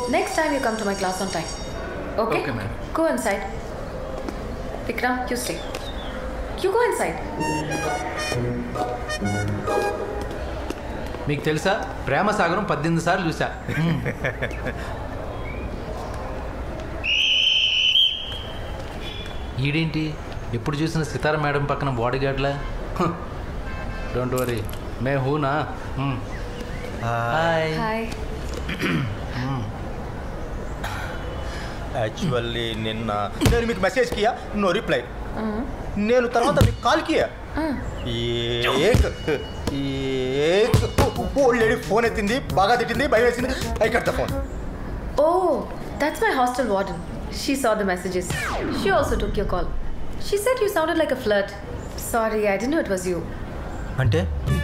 next time you come to my class on time. Okay? Okay, ma'am. Go inside. Vikram, you stay. You go inside. మీకు తెలుసా ప్రేమ సాగరం పద్దెనిమిది సార్లు చూసా ఈడేంటి ఎప్పుడు చూసిన సితార మేడం పక్కన బాడీ గార్డ్లా డోంట్ వరీ మే హూనా హాయ్ Hi. యాక్చువల్లీ నిన్న నేను మీకు మెసేజ్ కియా నో రిప్లై నేను తర్వాత మీకు కాల్ కియా ఏక్ ఏక్ ఓల్డ్ లేడీ ఫోన్ ఎత్తింది బాగా తిట్టింది భయం వేసింది I cut the phone Oh, that's my hostel warden. She saw the messages. She also took your call. She said you sounded like a flirt. Sorry, I didn't know it was you. అంటే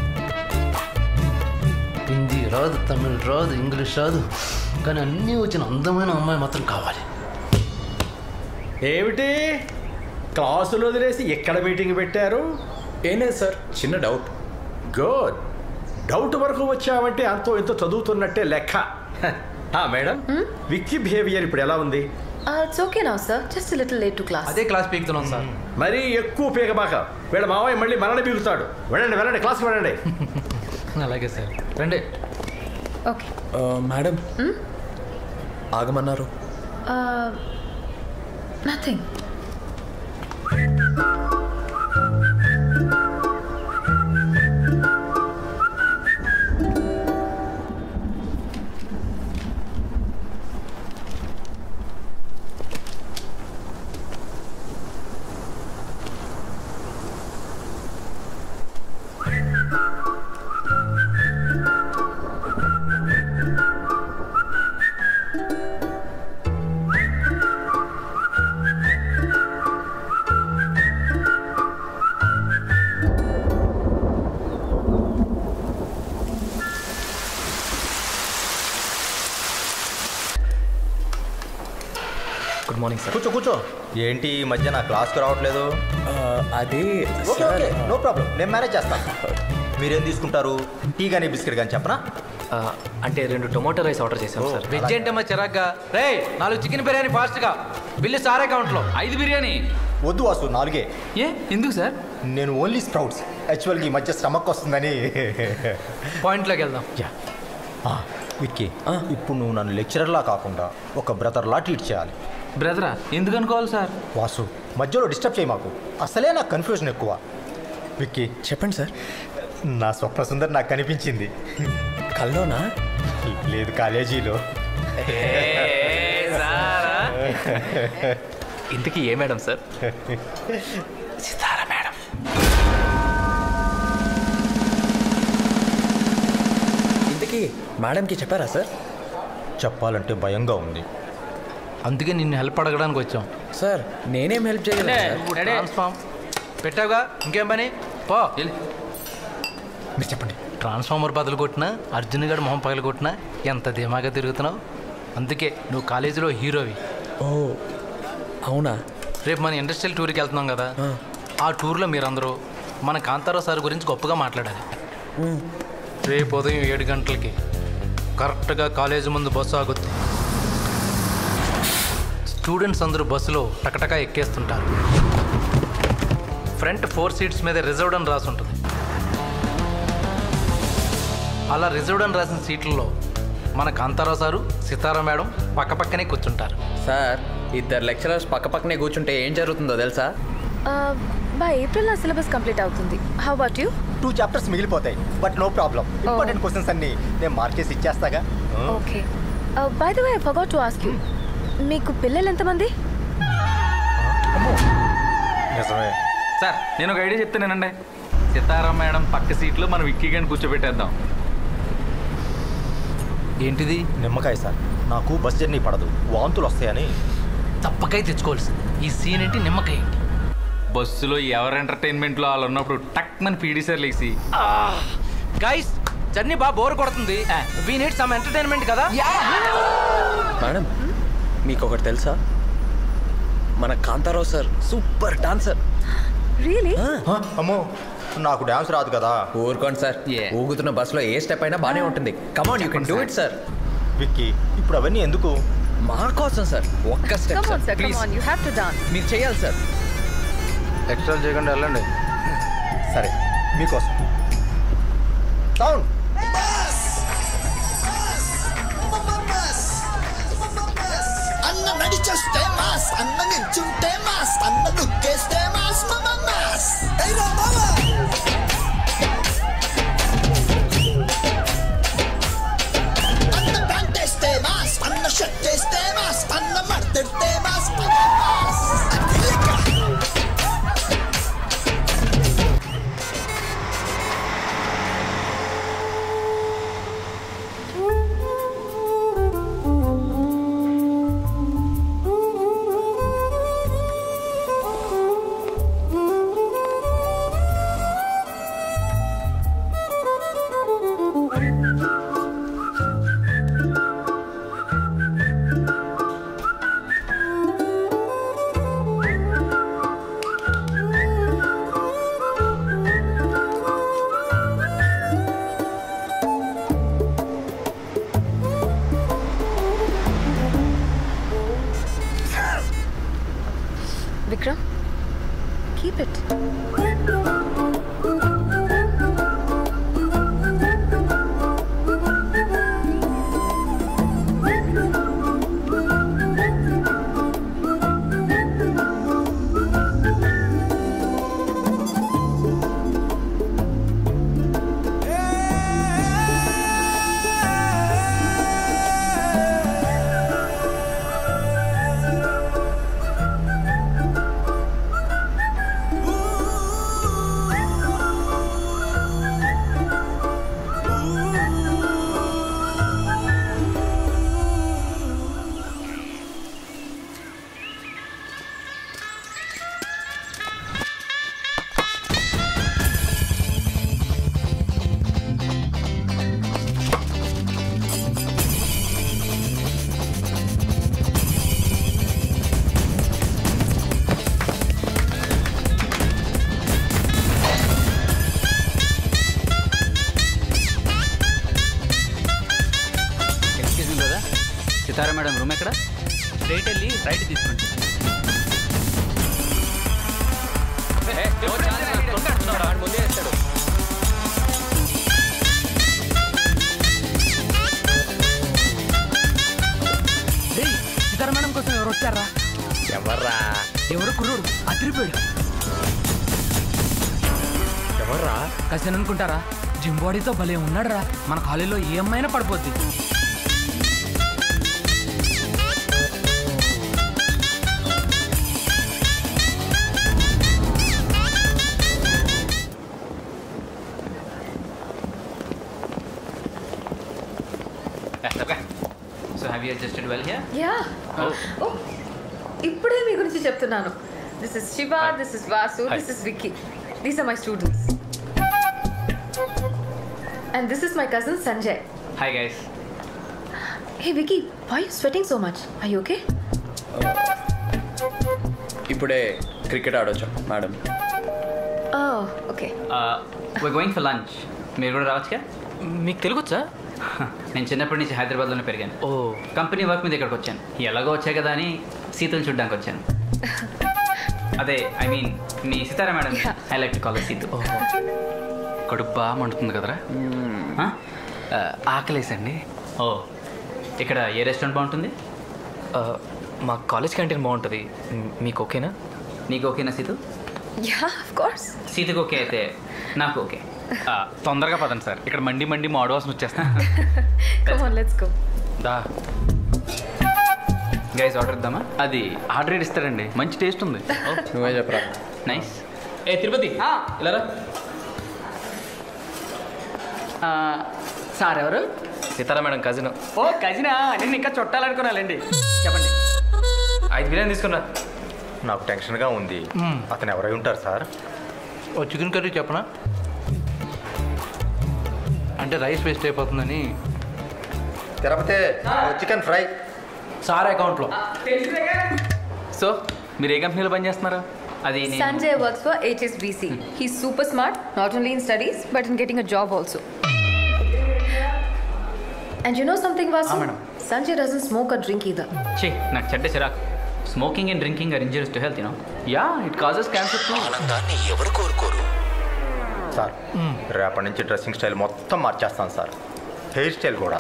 హిందీ రాదు తమిళ్ రాదు English రాదు కానీ అన్నీ వచ్చిన అందమైన అమ్మాయి మాత్రం కావాలి ఏమిటి క్లాసులు వదిలేసి ఎక్కడ మీటింగ్ పెట్టారు ఏం లేదు సార్ చిన్న డౌట్ గుడ్ డౌట్ వరకు వచ్చావంటే అంతో ఇంతో చదువుతున్నట్టే లెక్క ఆ, మేడం విక్కీ బిహేవియర్ ఇప్పుడు ఎలా ఉంది Uh, it's okay now, sir. Just a little late to class. అదే క్లాస్ పీకుతున్నాం సార్ మరీ ఎక్కువ పీకబాక వీళ్ళ మావయ్య మళ్ళీ మనని పీకుతాడు వెళ్ళండి వెళ్ళండి క్లాస్కి వెళ్ళండి అలాగే సార్ రండి Okay. మేడం ఆగమన్నారు Uh, nothing. Good morning sir కూర్చో కూర్చో ఏంటి ఈ మధ్య నా క్లాస్కి రావట్లేదు అదే ఓకే ఓకే నో ప్రాబ్లం నేను మేనేజ్ చేస్తాను మీరేం తీసుకుంటారు టీ కానీ బిస్కెట్ కానీ చెప్పనా అంటే రెండు టొమాటో రైస్ ఆర్డర్ చేశాం సార్ వెజ్ అంటే మా చిరాగ్గా రే నాలుగు చికెన్ బిర్యానీ ఫాస్ట్గా బిల్లు సార్ అకౌంట్లో ఐదు బిర్యానీ వద్దు వాసు నాలుగే ఏ ఎందుకు సార్ నేను ఓన్లీ స్ప్రౌట్స్ యాక్చువల్గా ఈ మధ్య స్టమక్ వస్తుందని పాయింట్లోకి వెళ్దాం ఆ, విక్కీ ఇప్పుడు నువ్వు నన్ను లెక్చరర్లా కాకుండా ఒక బ్రదర్లా ట్రీట్ చేయాలి బ్రదరా ఎందుకు అనుకోవాలి సార్ వాసు మధ్యలో డిస్టర్బ్ చేయి మాకు అసలే నాకు కన్ఫ్యూజన్ ఎక్కువ విక్కీ చెప్పండి సార్ నా స్వప్న సుందర్ నాకు కనిపించింది కల్లోనా లేదు కాలేజీలో ఇంతకీ ఏ మేడం సార్ సితారా మేడం ఇంతకీ మేడంకి చెప్పారా సార్ చెప్పాలంటే భయంగా ఉంది అందుకే నిన్ను హెల్ప్ అడగడానికి వచ్చాం సార్ నేనేం హెల్ప్ చేయలేదు సార్. ట్రాన్స్ఫార్మ్ పెట్టావుగా ఇంకేం పని పో మీరు చెప్పండి ట్రాన్స్ఫార్మర్ బదులు కొట్టినా అర్జున్ గడు మొహం పగలు కొట్టినా ఎంత ధీమాగా తిరుగుతున్నావు అందుకే నువ్వు కాలేజీలో హీరోవి ఓ అవునా రేపు మన ఇండస్ట్రియల్ టూర్కి వెళ్తున్నాం కదా ఆ టూర్లో మీరందరూ మన కాంతారావు సార్ గురించి గొప్పగా మాట్లాడాలి రేపు ఉదయం ఏడు గంటలకి కరెక్ట్గా కాలేజీ ముందు బస్సు ఆగుద్ది స్టూడెంట్స్ అందరూ బస్సులో టకటకా ఎక్కేస్తుంటారు ఫ్రంట్ ఫోర్ సీట్స్ మీద రిజర్వ్డ్ అని రాసి ఉంటుంది అలా రిజర్వ్డ్ అని రాసిన సీట్లలో మన కాంతారావు సారు సితారా మేడం పక్క పక్కనే కూర్చుంటారు సార్ ఇద్దరు లెక్చరర్స్ పక్క పక్కనే కూర్చుంటే ఏం జరుగుతుందో తెలుసా Uh, by April నా సిలబస్ కంప్లీట్ అవుతుంది how about you two chapters మిగిలిపోతాయి but no problem important questions అన్ని నేను మార్కేసి ఇచ్చేస్తాగా okay by the way I forgot to ask you మీకు పిల్లలు ఎంతమంది నిజమే సార్ నేను ఒక ఐడియా చెప్తానేనండి సితారా మేడం పక్క సీట్లో మనం విక్కీ గారిని కూర్చోబెట్టేద్దాం ఏంటిది నిమ్మకాయ సార్ నాకు బస్ జర్నీ పడదు వాంతులు వస్తాయని తప్పకాయ తెచ్చుకోవాల్సింది ఈ సీన్ ఏంటి నిమ్మకాయ ఏంటి బస్సులో ఎవరు ఎంటర్టైన్మెంట్లో వాళ్ళు ఉన్నప్పుడు టక్ మన పీడీ సార్ లేచి గైస్ జర్నీ బాగా బోర్ కొడుతుంది వీ నీడ్ సమ్ ఎంటర్టైన్మెంట్ కదా మేడం మీకు ఒకటి తెలుసా మన Kantharao sir super dancer really అమ్మో నాకు డాన్స్ రాదు కదా ఊరుకోండి సార్ ఊగుతున్న బస్సులో ఏ స్టెప్ అయినా బాగానే ఉంటుంది come on you can do it sir Vicky ఇప్పుడు అవన్నీ ఎందుకు మా కోసం సార్ ఒక్క step Come on, sir sir. Come please on. You have to dance. మీరు చేయాలి సార్ ఎక్స్ట్రా చేయకుండా వెళ్ళండి సరే మీకోసం సౌండ్ అన్న నడిచొస్తే మాస్ అన్న నిల్చుంటే మాస్ అన్న దుక్కేస్తే మాస్ మమ మాస్ ఏరా మామ అన్న ప్యాంట్ వేస్తే మాస్ అన్న షర్ట్ వేస్తే మాస్ అన్న మడతెడితే మాస్ మమ మాస్ అదిలేక Vikram, keep it. Excuse me brother Sitara madam room ఎక్కడ స్ట్రైట్ వెళ్ళి రైట్ తీసుకోండి ముందే వేస్తాడు సీతారా మేడం కోసం ఎవరు వచ్చారా ఎవర్రా ఎవరు కుర్రోడు అదిరిపోయాడు ఎవర్రా కసిన్ అనుకుంటారా జిమ్ బాడీతో భలే ఉన్నాడురా మన కాలేజీలో ఏ అమ్మాయినా పడిపోద్ది so have you adjusted well here yeah ఇప్పుడే మీ గురించి చెప్తున్నాను this is Shiva this is Vasu Hi. This is Vicky these are my students and this is my cousin Sanjay hi guys hey Vicky why you sweating so much I okay ఇప్పుడే cricket ఆడొచ్చాం madam okay why going for lunch మీరు కూడా రావచ్చుగా మీకు తెలుగు వచ్చా నేను చిన్నప్పటి నుంచి హైదరాబాద్లోనే పెరిగాను ఓ కంపెనీ వర్క్ మీద ఇక్కడికి వచ్చాను ఎలాగో వచ్చాయి కదా అని సీతను చూడడానికి వచ్చాను అదే ఐ మీన్ మీ Sitara madam I like to call Seethu కడుపు బాగా మండుతుంది కదరా ఆ? ఆ, ఆకలేసండి ఓ ఇక్కడ ఏ రెస్టారెంట్ బాగుంటుంది మా కాలేజ్ క్యాంటీన్ బాగుంటుంది మ్, మీకు ఓకేనా నీకు ఓకేనా సీతు యా ఆఫ్ కోర్స్ సీతకు ఓకే అయితే నాకు ఓకే ఆ, తొందరగా పదండి సార్ ఇక్కడ మండి మండి మాడు వాసన వచ్చేస్తా కమ్ ఆన్ లెట్స్ గో దా గైస్ ఆర్డర్ ఇద్దామా అది ఆర్డర్ ఇస్తారండి మంచి టేస్ట్ ఉంది నువ్వే చెప్పరా నైస్ ఏ తిరుపతి ఇలా రా సార్ ఎవరు సీతారా మేడం కజిన్ ఓ కజినా నేను ఇంకా చుట్టాలనుకున్నానండి చెప్పండి ఐదు బిర్యానీ తీసుకున్నా నాకు టెన్షన్గా ఉంది మ్మ్. అతను ఎవరై ఉంటారు సార్ ఓ చికెన్ కర్రీ చెప్పనా అంటే రైస్ వేస్ట్ అయిపోతుందని తిరుపతి చికెన్ ఫ్రై సార్ అకౌంట్లో సో మీరు ఏ కంపెనీలో పనిచేస్తున్నారు అది నేను Sanjay works for HSBC. He's super smart, not only in studies, but in getting a job also. And you know something, Vasu? Ah, madam. Sanjay doesn't smoke or drink either. చే నాకు చెడ్డ చిరాకు smoking and drinking are injuries to health you know yeah it causes cancer too ఆనందాన్ని ఎవరు కోరుకోరు sir రేపటి నుంచి dressing style మొత్తం మార్చేస్తాను సార్ హెయిర్ స్టైల్ కూడా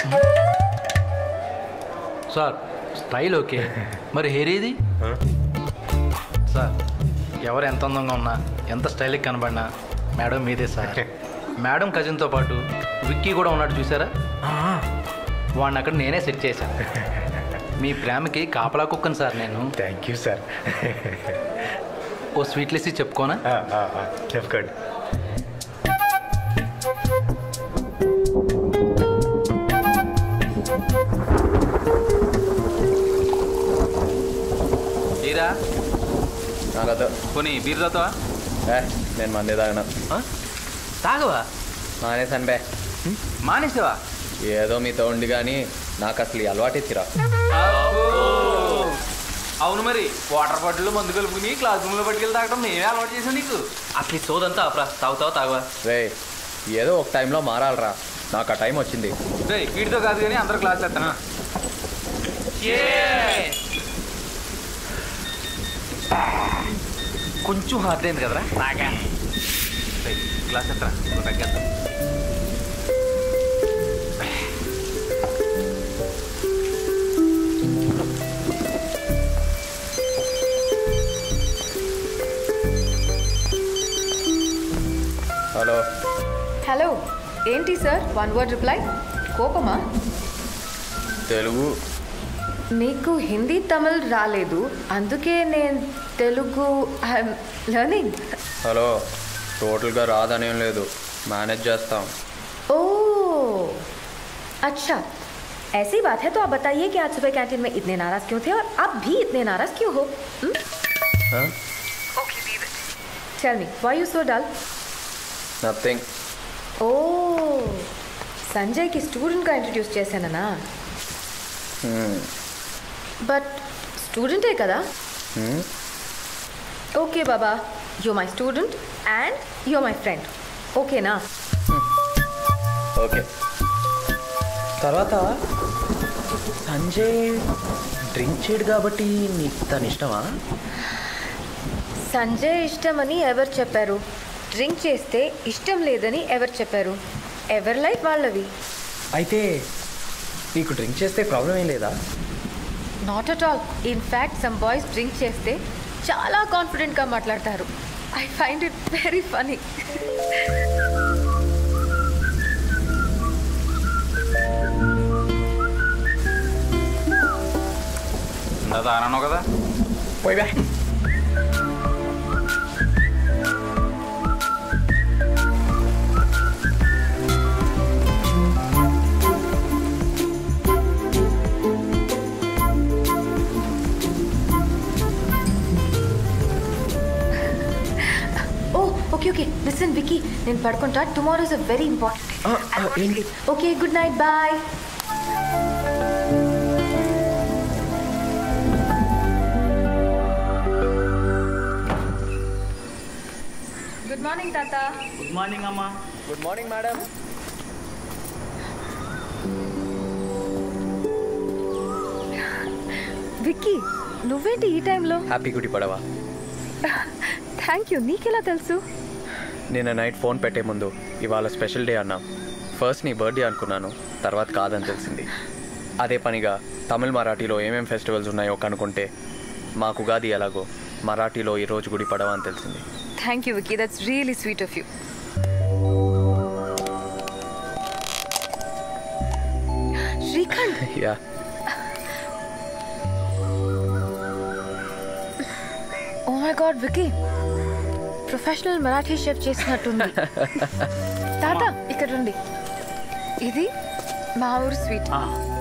సార్ స్టైల్ ఓకే మరి హెయిర్ ఏది సార్ ఎవరు ఎంత అందంగా ఉన్నా ఎంత స్టైల్గా కనబడినా మేడం మీదే సార్ మేడం కజిన్తో పాటు విక్కీ కూడా ఉన్నాడు చూసారా వాడిని అక్కడ నేనే సెట్ చేశాను మీ ప్రేమకి కాపలా కుక్కను సార్ నేను థ్యాంక్ యూ సార్ ఓ స్వీట్లెస్ చెప్పుకోనా చెప్పుకోండి తీరా నాకద్దు పోనీ బీర్ తాగుతావా ఏ నేను మందే తాగినా తాగవా మానేసాను బే మానేసావా ఏదో మీతో ఉండి కానీ నాకు అసలు ఈ అలవాటు ఇచ్చిరా అవును మరి వాటర్ బాటిల్ మందు కలుపుకుని క్లాస్ రూమ్లో పట్టుకెళ్ళి తాగడం మేమే అలవాటు చేసాం నీకు అసలు ఈ సోదంతా అప్రా తాగుతావా తాగవా రే ఏదో ఒక టైంలో మారాలరా నాకు ఆ టైం వచ్చింది రే వీటితో కాదు కానీ అందరూ క్లాస్ చేస్తానా కొంచెం హార్డ్ అయింది కదరా తాగా రేయ్, క్లాస్ ఎత్తరా తగ్గేద్దాం హలో హలో ఏంటి సార్ వన్ వర్డ్ రిప్లై కోపమా తెలుగు నీకు హిందీ తమిళ్ రాలేదు అందుకే నేను తెలుగు ఐఎమ్ లర్నింగ్ హలో టోటల్గా రాదనేం లేదు మేనేజ్ చేస్తాం ओ अच्छा ऐसी बात है तो आप बताइए कि आज सुबह कैंटीन में इतने नाराज क्यों थे और आप भी इतने नाराज क्यों हो tell me why you so dull nothing oh సంజయ్కి స్టూడెంట్గా ఇంట్రడ్యూస్ చేశానన్నా బట్ స్టూడెంటే కదా ఓకే బాబా you my student and you my friend ఓకేనా ఓకే తర్వాత సంజయ్ డ్రింక్ చేయడు కాబట్టి నీకు తను ఇష్టమా సంజయ్ ఇష్టమని ఎవరు చెప్పారు డ్రింక్ చేస్తే ఇష్టం లేదని ఎవరు చెప్పారు ఎవరి లైఫ్ వాళ్ళవి అయితే నీకు డ్రింక్ చేస్తే ప్రాబ్లం ఏం లేదా not at all in fact some boys drink చేస్తే చాలా కాన్ఫిడెంట్గా మాట్లాడతారు I find it very funny ఇందా తాగనన్నావు కదా పోయి బే oh okay okay listen Vicky నేను పడుకుంటా tomorrow is a very important okay good night bye good morning తాత గుడ్ మార్నింగ్ అమ్మా గుడ్ మార్నింగ్ మేడం విక్కీ నువ్వేంటి ఈ టైంలో హ్యాపీ గుడి పడవా థ్యాంక్ యూ నీకెలా తెలుసు నిన్న నైట్ ఫోన్ పెట్టే ముందు ఇవాళ స్పెషల్ డే అన్నా ఫస్ట్ నీ బర్త్డే అనుకున్నాను తర్వాత కాదని తెలిసింది అదే పనిగా తమిళ్ మరాఠీలో ఏమేం ఫెస్టివల్స్ ఉన్నాయో కనుక్కుంటే మాకు ఉగాది ఎలాగో మరాఠీలో ఈరోజు గుడి పడవ అని తెలిసింది thank you Vicky that's really sweet of you Srikanth yeah oh my god Vicky professional Marathi chef చేసినట్టుంది తాత ఇక్కడ రండి ఇది మా ఊరు స్వీట్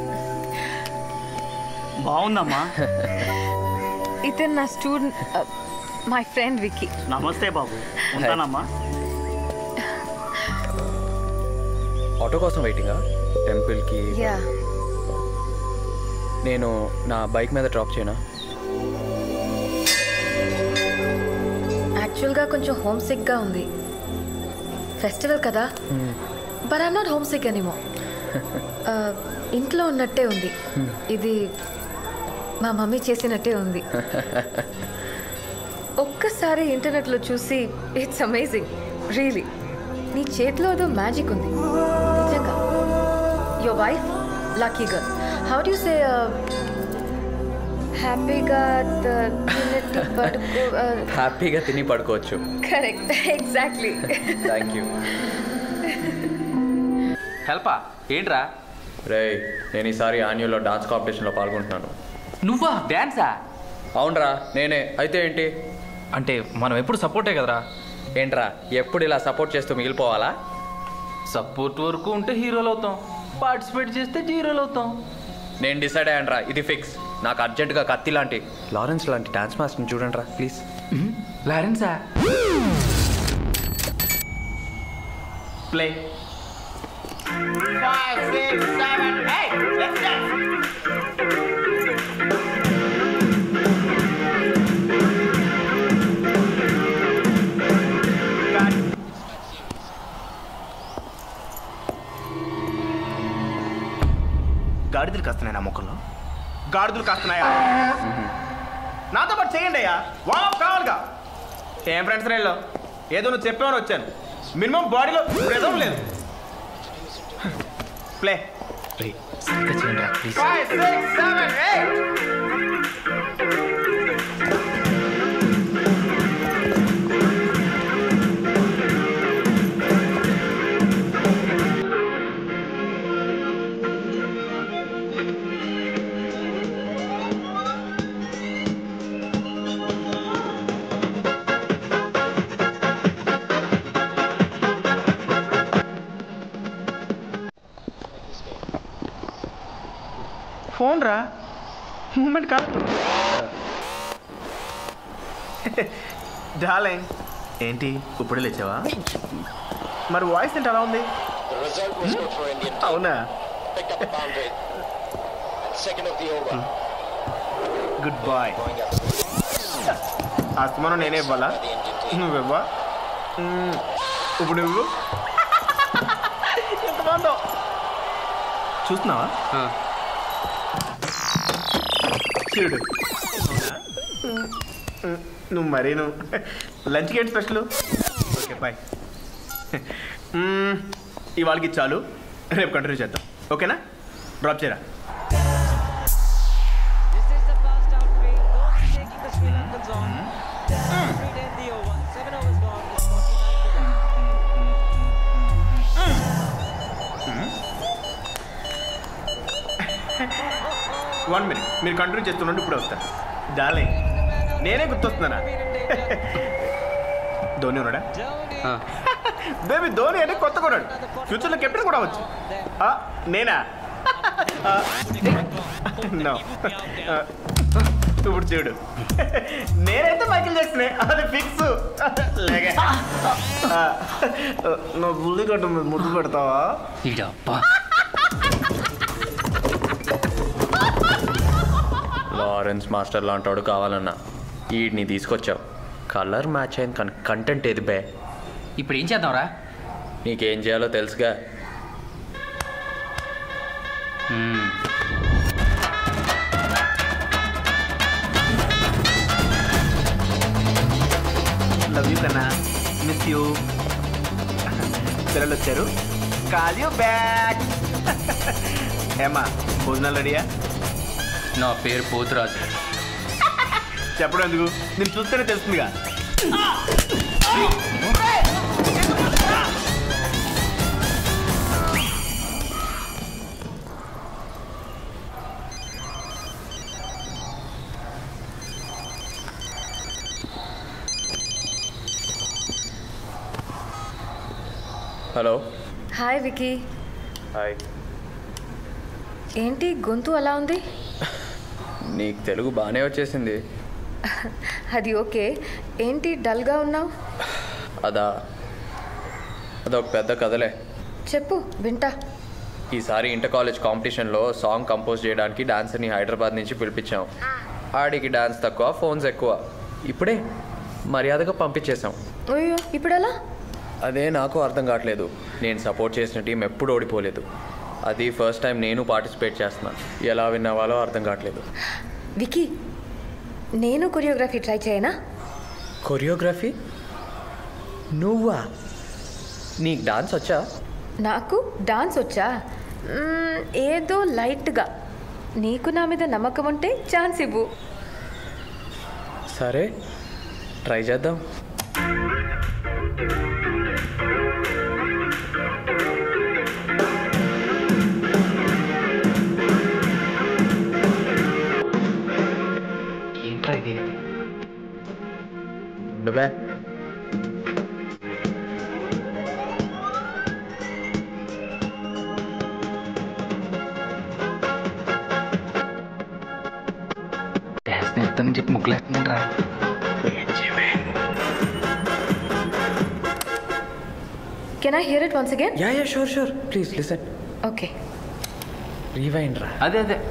బాగుందమ్మా ఇతను నా స్టూడెంట్ మై ఫ్రెండ్ వికీ నమస్తే బాబు ఉంటానమ్మా ఆటో కోసం వెయిటింగా టెంపుల్కి యా నేను నా బైక్ మీద డ్రాప్ చేయనా యాక్చువల్గా కొంచెం హోమ్ సిక్గా ఉంది ఫెస్టివల్ కదా but I'm not homesick anymore ఆ, ఇంట్లో ఉన్నట్టే ఉంది ఇది మా మమ్మీ చేసినట్టే ఉంది ఒక్కసారి ఇంటర్నెట్లో చూసి ఇట్స్ అమేజింగ్ రియలీ నీ చేతిలో ఏదో మ్యాజిక్ ఉంది నిజంగా your wife lucky girl how do say హ్యాపీగా పడుకో హ్యాపీగా తిని పడుకోవచ్చు కరెక్ట్ ఎగ్జాక్ట్లీ థ్యాంక్ యూ హెల్పా ఏంట్రా రే నేను ఈసారి యాన్యువల్లో డాన్స్ కాంపిటీషన్లో పాల్గొంటున్నాను నువ్వా డ్యాన్సా అవునరా నేనే అయితే ఏంటి అంటే మనం ఎప్పుడు సపోర్టే కదరా ఏంట్రా ఎప్పుడు ఇలా సపోర్ట్ చేస్తూ మిగిలిపోవాలా సపోర్ట్ వరకు ఉంటే హీరోలు అవుతాం పార్టిసిపేట్ చేస్తే జీరోలు అవుతాం నేను డిసైడ్ అయ్యానరా ఇది ఫిక్స్ నాకు అర్జెంటుగా కత్తి లాంటి లారెన్స్ లాంటి డాన్స్ మాస్టర్ని చూడండి రా ప్లీజ్ లారెన్సా play Five, six, seven, eight. Let's dance. గాడిదలు కాస్తున్నాయి నా ముఖంలో గాడిదలు కాస్తున్నాయా నాతో పాటు చేయండి అయ్యా వామ్ కావాలిగా ఏం ఫ్రెండ్స్ రైల్లో ఏదో నువ్వు చెప్పావని వచ్చాను మినిమం బాడీలో రిజం లేదు play Five, six, seven, eight. Phone రా మూమెంట్ కాదు డార్లింగ్ ఏంటి ఇప్పుడే లేచావా మరి వాయిస్ ఏంటి అలా ఉంది అవునా గుడ్ బాయ్ ఆస్తమానం నేనే ఇవ్వాలా నువ్వివ్వా మ్మ్. ఇప్పుడు నువ్వు ఎంత బాగుందో చూస్తున్నావా చూడు నువ్వు మరీ నువ్వు లంచ్కి ఏంటి స్పెషల్ ఓకే బాయ్ ఇవాళకి చాలు రేపు కంటిన్యూ చేద్దాం ఓకేనా డ్రాప్ చేయరా వన్ మినిట్ మీరు కంటిన్యూ చేస్తుండండి ఇప్పుడే వస్తాను డార్లింగ్ నేనే గుర్తొస్తున్నానా ధోని ఉన్నాడా బేబీ ధోని అంటే కొత్త కొన్నాడు ఫ్యూచర్లో కెప్టెన్ కూడా వచ్చు ఆ, నేనా నో ఇప్పుడు చూడు నేనైతే మైకిల్ చేస్తున్నా అది ఫిక్స్ లేక నువ్వు బుల్లి కట్టు మీద ముద్దు పెడతావా లారెన్స్ మాస్టర్ లాంటోడు కావాలన్నా ఈడిని తీసుకొచ్చావు కలర్ మ్యాచ్ అయింది కానీ కంటెంట్ ఏది బే ఇప్పుడు ఏం చేద్దాంరా నీకేం చేయాలో తెలుసుగా లవ్ యూ కన్నా మిస్ యూ పిల్లలు వచ్చారు కాల్ యూ బ్యాక్ ఏమా భోజనాలు రెడీయా నా పేరు పోతురాజు చెప్పడం ఎందుకు నేను చూస్తేనే తెలుస్తుందిగా హలో హాయ్ వికీ హాయ్ ఏంటి గొంతు అలా ఉంది నీకు తెలుగు బాగానే వచ్చేసింది అది ఓకే ఏంటి డల్గా ఉన్నావు అదా అదొక పెద్ద కథలే చెప్పు వింటా ఈసారి ఇంటర్ కాలేజ్ కాంపిటీషన్లో సాంగ్ కంపోజ్ చేయడానికి డాన్సర్ని హైదరాబాద్ నుంచి పిలిపించాం ఆడికి డాన్స్ తక్కువ ఫోన్స్ ఎక్కువ ఇప్పుడే మర్యాదగా పంపించేశాం అయ్యో ఇప్పుడు ఎలా అదే నాకు అర్థం కావట్లేదు నేను సపోర్ట్ చేసిన టీం ఎప్పుడు ఓడిపోలేదు అది ఫస్ట్ టైం నేను పార్టిసిపేట్ చేస్తున్నాను ఎలా విన్నవాలో అర్థం కావట్లేదు వికీ నేను కొరియోగ్రఫీ ట్రై చేయనా కొరియోగ్రఫీ నువ్వా నీకు డాన్స్ వచ్చా నాకు డాన్స్ వచ్చా మ్మ్, ఏదో లైట్గా నీకు నా మీద నమ్మకం ఉంటే ఛాన్స్ ఇవ్వు సరే ట్రై చేద్దాం ఏంట్రా ఇది నువ్వే డ్యాన్స్ నేర్తానని చెప్పి ముగ్గులేస్తున్నాను రా can I hear it once again yeah yeah sure sure please listen okay rewind రా అదే అదే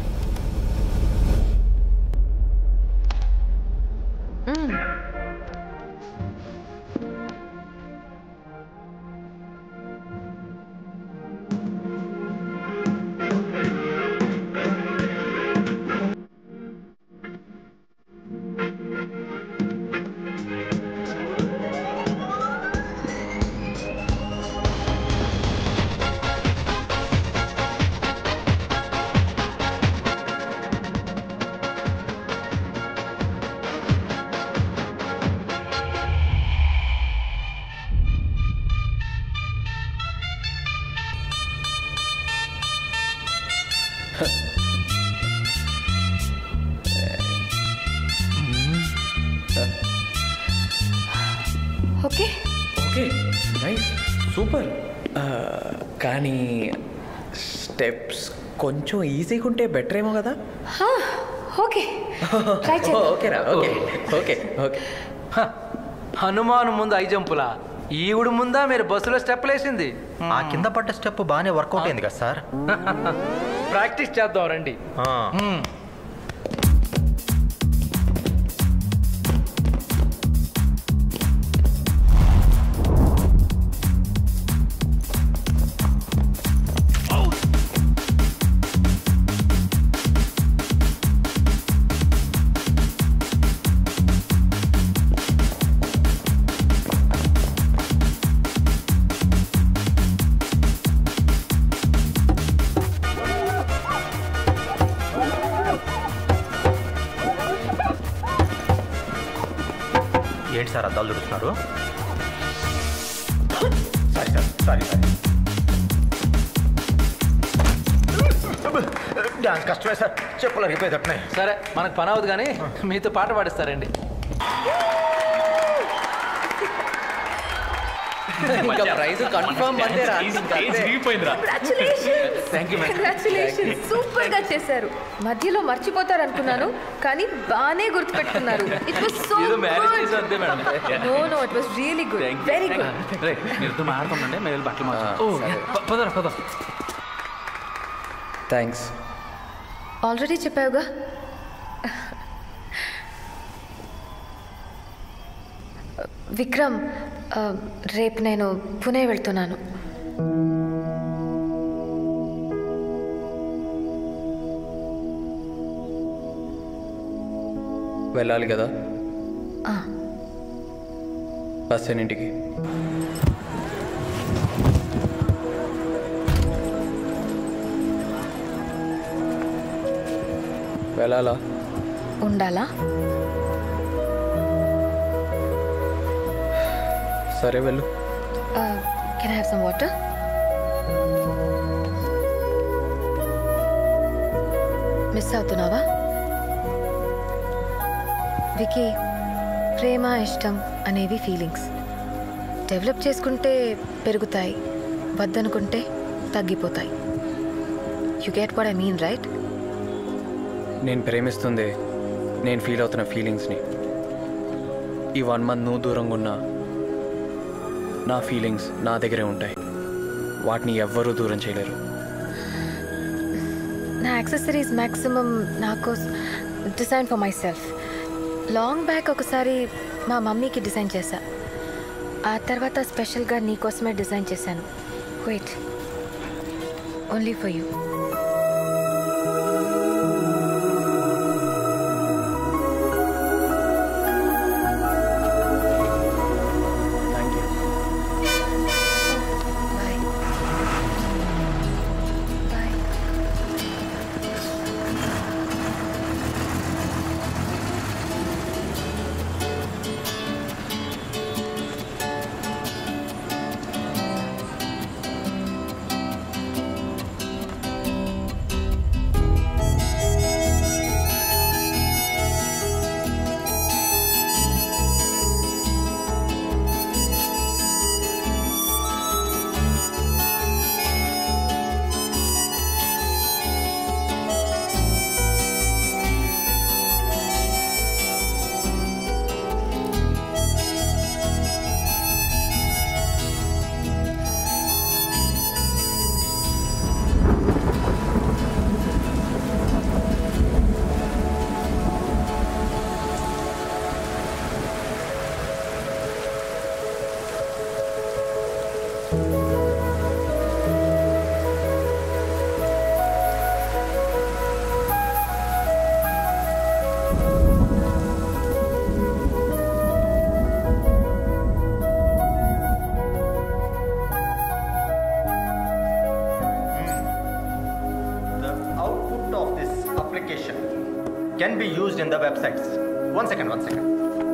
ఓకే ఓకే నైస్ సూపర్ కానీ స్టెప్స్ కొంచెం ఈజీగా ఉంటే బెటర్ ఏమో కదా ఓకే ట్రై చేద్దాం ఓకేరా ఓకే ఓకే ఓకే హనుమాను ముందు ఐ జంపులా ఈవిడు ముందా మీరు బస్సులో స్టెప్పులు వేసింది ఆ కింద పడ్డ స్టెప్ బాగానే వర్కౌట్ అయింది కదా సార్ ప్రాక్టీస్ చేద్దాం రండి మ్మ్. ఏంటి సార్ అద్దాలు దుడుస్తున్నారు sorry sir sorry sorry dance కష్టమే సార్ చెప్పులు అరిగిపోయేటట్టున్నాయి సరే మనకు పని అవుతుంది కానీ మీతో పాట పాడిస్తారండి ఇంకా ప్రైజ్ కన్ఫర్మ్ అంతేరా థ్యాంక్ యూ కంగ్రాచులేషన్స్ సూపర్ గా చేశారు మధ్యలో మర్చిపోతారు అనుకున్నాను కానీ బానే గుర్తుపెట్టుకున్నారు ఇట్ వాస్ సో ఏదో మ్యారేజ్ చేసి అంతే madam no no it was really good very good రే మీరుతో మాడుతుండండి మేము వెళ్ళి బట్టలు మార్చుకుంటాం. ఓ, సరే. ప- పదరా పద థ్యాంక్స్ ఆల్రెడీ చెప్పావుగా విక్రమ్ ఆ, రేపు నేను పునే వెళ్తున్నాను వెళ్ళాలి కదా ఆ. బస్ ఎన్నింటికి వెళ్ళాలా ఉండాలా సరే వెళ్ళు can have some water miss అవుతున్నావా వికీ ప్రేమ ఇష్టం అనేవి ఫీలింగ్స్ డెవలప్ చేసుకుంటే పెరుగుతాయి వద్దనుకుంటే తగ్గిపోతాయి you get what I mean right నేను ప్రేమిస్తుంది నేను ఫీల్ అవుతున్న ఫీలింగ్స్ని ఈ వన్ మంత్ నువ్వు దూరంగా ఉన్నా నా ఫీలింగ్స్ నా దగ్గరే ఉంటాయి వాటిని ఎవ్వరూ దూరం చేయలేరు నా యాక్సెసరీస్ మ్యాక్సిమం నాకు design for myself long back ఒకసారి మా మమ్మీకి డిజైన్ చేశా ఆ తర్వాత స్పెషల్గా నీకోసమే డిజైన్ చేశాను wait Only for you. Thank you The output of this application can be used in the websites. One second, one second.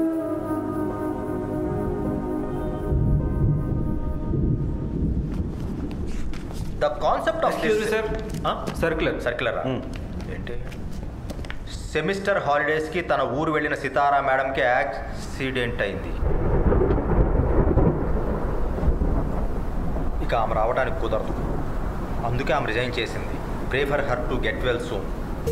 The concept of Excuse this me, sir. Circular circular ఏంటి semester హాలిడేస్కి తన ఊరు వెళ్ళిన సితారా మేడంకి accident అయింది ఇక ఆమె రావడానికి కుదరదు అందుకే ఆమె రిజైన్ చేసింది pray for her to get well soon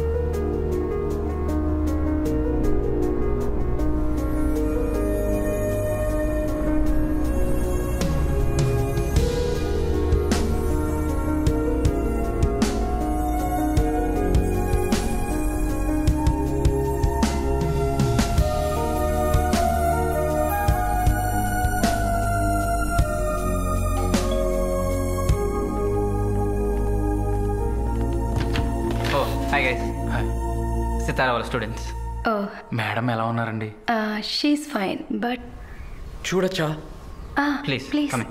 oh hi guys hi Sitara వాళ్ళ స్టూడెంట్స్ Oh, మేడం ఎలా ఉన్నారండి uh, she's fine, but చూడొచ్చా ah, please please. Come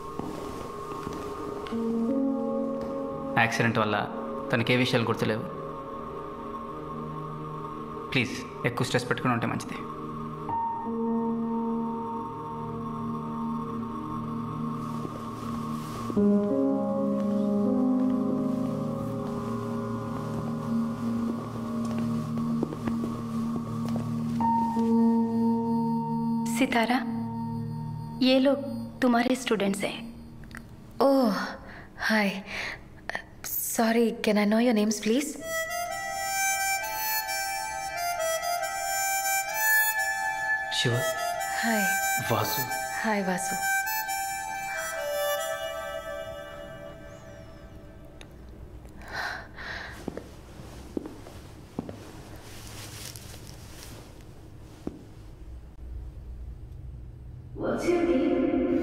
accident వల్ల తనకి ఏ విషయాలు గుర్తులేవు ప్లీజ్ ఎక్కువ స్ట్రెస్ పెట్టుకుని ఉంటే మంచిది सितारा ये लोग तुम्हारे स्टूडेंट्स हैं Oh, hi. Sorry, can I know your names, please? Shiva Hi. Vasu Hi, Vasu. What's your name?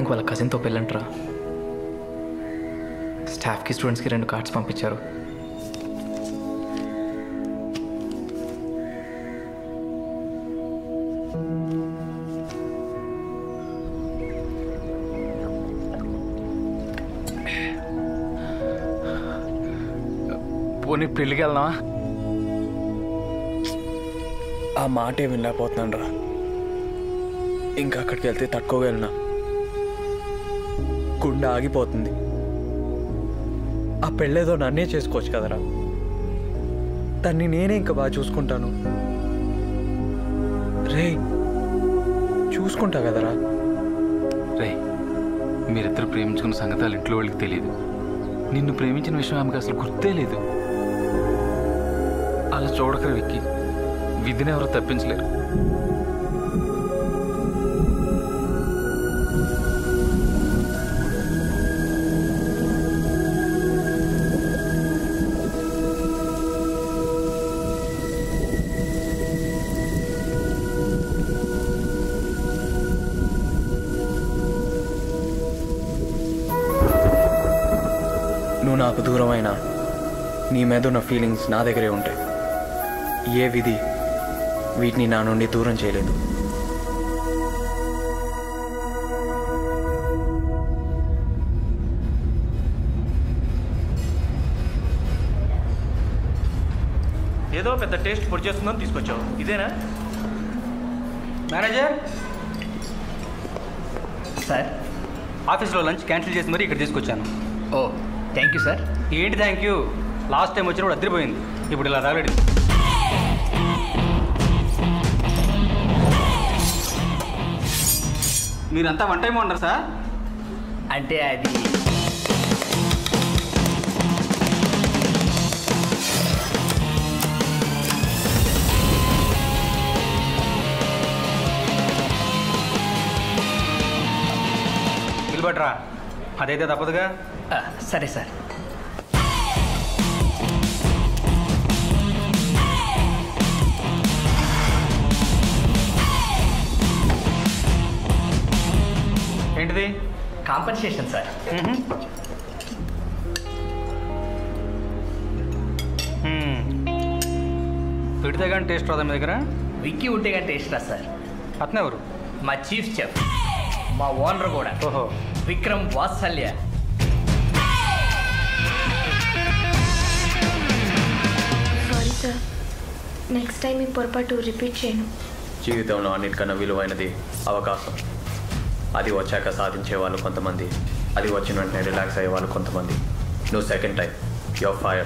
మేడంకి వాళ్ళ కజిన్తో పెళ్ళంటరా స్టాఫ్కి స్టూడెంట్స్కి రెండు కార్డ్స్ పంపించారు పోనీ పెళ్ళికి వెళ్దామా ఆ మాటే వినలేకపోతున్నాను రా ఇంకా అక్కడికి వెళ్తే తట్టుకోగలనా గుండె ఆగిపోతుంది ఆ పెళ్ళేదో నన్నే చేసుకోవచ్చు కదరా దాన్ని నేనే ఇంకా బాగా చూసుకుంటాను రే చూసుకుంటా కదరా రే మీరిద్దరు ప్రేమించుకున్న సంగతి వాళ్ళ ఇంట్లో వాళ్ళకి తెలియదు నిన్ను ప్రేమించిన విషయం ఆమెకు అసలు గుర్తే లేదు అలా చూడకరు విక్కి విధిని ఎవరో తప్పించలేరు నువ్వు నాకు దూరమైనా నీ మీద ఉన్న ఫీలింగ్స్ నా దగ్గరే ఉంటాయి ఏ విధి వీటిని నా నుండి దూరం చేయలేదు ఏదో పెద్ద టేస్ట్ పొడి చేస్తుందని తీసుకొచ్చావు ఇదేనా మేనేజర్ సార్ ఆఫీస్లో లంచ్ క్యాన్సిల్ చేసి మరీ ఇక్కడ తీసుకొచ్చాను ఓ థ్యాంక్ యూ సార్ ఏంటి థ్యాంక్ యూ లాస్ట్ టైం వచ్చినప్పుడు అద్దరిపోయింది ఇప్పుడు ఇలా తగలడింది మీరంతా వన్ టైం ఉండరు సార్ అంటే అది నిలబట్రా అదైతే తప్పదుగా సరే సార్ ఏంటిది కాంపన్సేషన్ సార్ పెడితే కానీ టేస్ట్ రాదా మీ దగ్గర విక్కీ ఉంటే కానీ టేస్ట్ రా సార్ అతను ఎవరు మా చీఫ్ చెఫ్ మా ఓనర్ కూడా ఓహో Vikram Vatsalya sorry sir next time ఈ పొరపాటు రిపీట్ చేయను జీవితంలో అన్నిటికన్నా విలువైనది అవకాశం అది వచ్చాక సాధించే వాళ్ళు కొంతమంది అది వచ్చిన వెంటనే రిలాక్స్ అయ్యే వాళ్ళు కొంతమంది నువ్వు సెకండ్ టైం యువర్ ఫైర్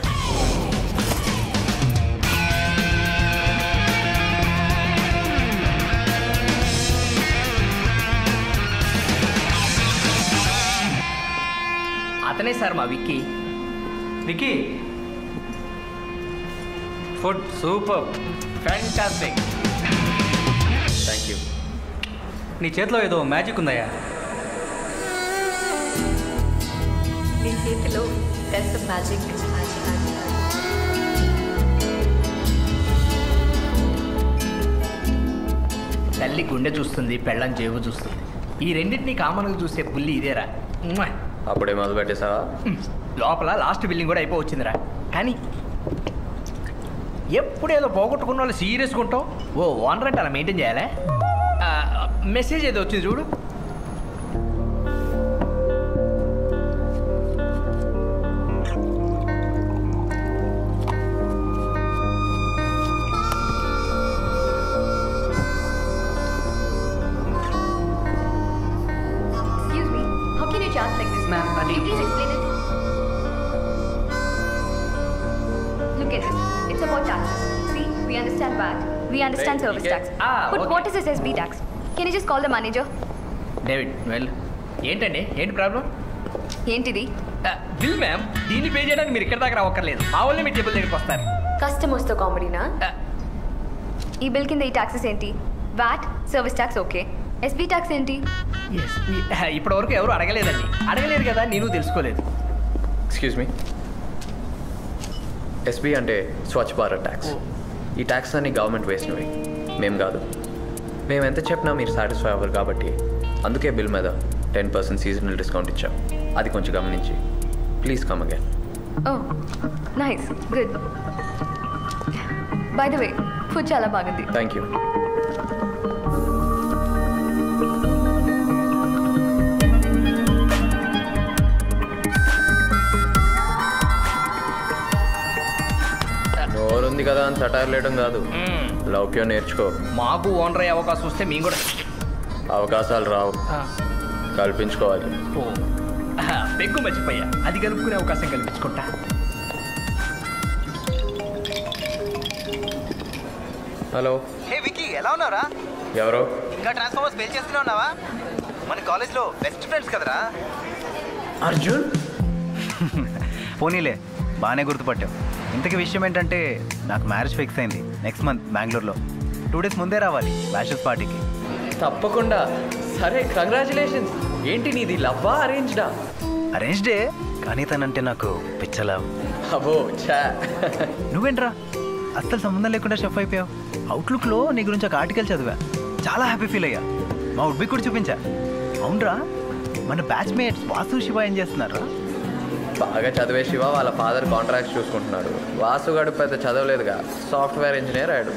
అతనే సార్ మా Vicky Vicky food super fantastic thank you నీ చేతిలో ఏదో మ్యాజిక్ ఉందయ్యా నీ చేతిలో దట్స్ మ్యాజిక్ తల్లి గుండె చూస్తుంది పెళ్ళం జేబు చూస్తుంది ఈ రెండింటిని కామన్గా చూసే పుల్లి ఇదేరా మ్వా. అప్పుడే మొదలు పెట్టేసావా లోపల లాస్ట్ బిల్లింగ్ కూడా అయిపోవచ్చిందిరా కానీ ఎప్పుడేదో పోగొట్టుకున్న వాళ్ళు సీరియస్గా ఉంటావు ఓ ఓనర్ అంటే అలా మెయింటైన్ చేయాలా ఆ, మెసేజ్ ఏదో వచ్చింది చూడు Excuse me, how can you charge like this? Ma'am, Can you please explain it? Look at this. It's about taxes. See, we understand VAT. We understand Hey, service okay. tax. Ah, but okay. what is this SB tax? Can you just call the manager? David well ఏంటండి ఏంటి problem ఏంటిది bill ma'am దీన్ని pay చేయడానికి మీరు ఇక్కడ దాకా రావక్కర్లేదు మా వాళ్ళే మీ టేబుల్ దగ్గరికి వస్తారు కస్టమర్స్తో కామెడీనా ఈ బిల్ కింద ఈ టాక్సెస్ ఏంటి VAT, service tax okay SB tax ఏంటి ఇప్పటి వరకు ఎవరు అడగలేదండి అడగలేదు కదా నేను తెలుసుకోలేదు ఎక్స్క్యూజ్ మీ ఎస్బీ అంటే స్వచ్ఛ భారత్ ట్యాక్స్ ఈ ట్యాక్స్ అన్ని గవర్నమెంట్ వేసినవి మేము కాదు మేము ఎంత చెప్పినా మీరు సాటిస్ఫై అవ్వరు కాబట్టి అందుకే బిల్ మీద టెన్ పర్సెంట్ సీజనల్ డిస్కౌంట్ ఇచ్చాం అది కొంచెం గమనించి please come again oh nice good by the way food చాలా బాగుంది థ్యాంక్ యూ నోరుంది కదా అని సటార్ లేయడం కాదు లౌక్యం నేర్చుకో మాకు ఓనర్ అయ్యే అవకాశం వస్తే మేము కూడా అవకాశాలు రావు ఆ, కల్పించుకోవాలి ఓ ఆహా, పెగ్గు మర్చిపోయా అది కలుపుకునే అవకాశం కల్పించుకుంటా హలో హే వికీ ఎలా ఉన్నారా ఎవరో ఇంకా ట్రాన్స్ఫార్మర్స్ బెల్ చేస్తూనే ఉన్నావా మన కాలేజ్లో బెస్ట్ ఫ్రెండ్స్ కదరా అర్జున్ పోనీలే బాగానే గుర్తుపట్టావు ఇంతకీ విషయం ఏంటంటే నాకు మ్యారేజ్ ఫిక్స్ అయింది నెక్స్ట్ మంత్ బెంగళూరులో టూ డేస్ ముందే రావాలి బ్యాషెస్ పార్టీకి తప్పకుండా సరే కంగ్రాచులేషన్స్ ఏంటి నీది లవ్వా అరేంజ్డా అరేంజ్డే కానీ తనంటే నాకు పిచ్చలా అబో చా నువ్వేంట్రా అస్సలు సంబంధం లేకుండా షెఫ్ అయిపోయావు అవుట్లుక్లో నీ గురించి ఒక ఆర్టికల్ చదివా చాలా హ్యాపీ ఫీల్ అయ్యా మా ఉడ్బి కూడా చూపించా అవునరా మన బ్యాచ్మేట్స్ వాసు శివ ఏం చేస్తున్నారా బాగా చదివే శివ వాళ్ళ ఫాదర్ కాంట్రాక్ట్స్ చూసుకుంటున్నాడు వాసుగాడు పెద్ద చదవలేదుగా సాఫ్ట్వేర్ ఇంజనీర్ అయ్యాడు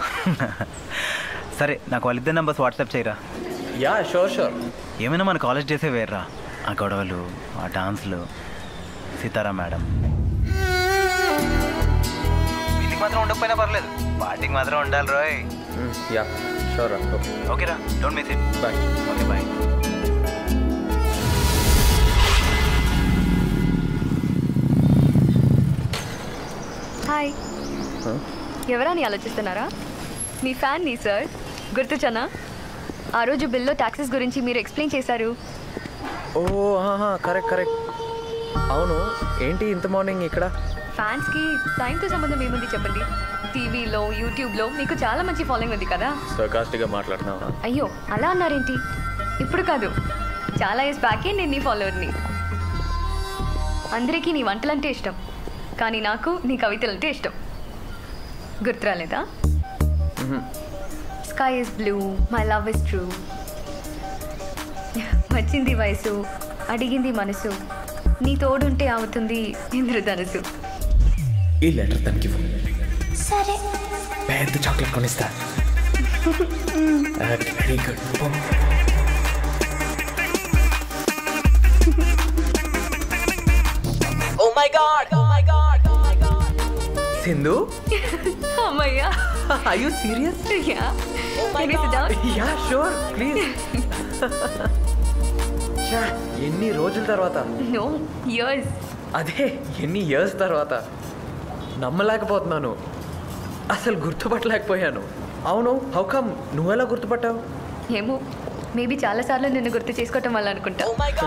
సరే నాకు వాళ్ళిద్దరు నెంబర్స్ వాట్సాప్ చేయరా యా షూర్ షూర్ ఏమైనా మన కాలేజ్ డేసే వేర్రా ఆ గొడవలు ఆ డాన్స్లు సీతారా మేడం వీళ్ళకి మాత్రం ఉండకపోయినా పర్లేదు పార్టీకి మాత్రం ఉండాలి రోయ్ యా షూర్ ఓకే ఓకేరా don't miss it bye okay bye hi ఎవరా అని ఆలోచిస్తున్నారా మీ ఫ్యాన్ నీ సార్ గుర్తుచనా ఆ రోజు బిల్లో ట్యాక్సెస్ గురించి మీరు ఎక్స్ప్లెయిన్ చేశారు ఓ కరెక్ట్ కరెక్ట్ అవును ఏంటి ఇంత మార్నింగ్ ఇక్కడ ఫ్యాన్స్కి టైంతో సంబంధం ఏముంది చెప్పండి టీవీలో యూట్యూబ్లో మీకు చాలా మంచి ఫాలోయింగ్ ఉంది కదా సర్కాస్టిక్గా మాట్లాడుతున్నావా అయ్యో అలా అన్నారేంటి ఇప్పుడు కాదు చాలా ఇయర్స్ బ్యాకే నేను నీ ఫాలోవర్ని అందరికీ నీ వంటలంటే ఇష్టం కానీ నాకు నీ కవితలంటే ఇష్టం గుర్తురాలేదా sky is blue my love is true వచ్చింది వయసు అడిగింది మనసు నీ తోడుంటే అవుతుంది ఇంద్రధనుసు ఈ లెటర్ తనకి సరే పెద్ద చాక్లెట్ కొనిస్తా very good oh my god oh my god Sindhu అమ్మయ్యా I you serious yeah can we sit down yeah sure please ఎన్ని రోజుల తర్వాత నో ఇయర్స్ అదే ఎన్ని ఇయర్స్ తర్వాత నమ్మలేకపోతున్నాను అసలు గుర్తుపట్టలేకపోయాను అవును హౌ కమ్ నువ్వెలా గుర్తుపట్టావు ఏమో మేబీ చాలా సార్లు నిన్ను గుర్తు చేసుకోవటం వల్ల అనుకుంటా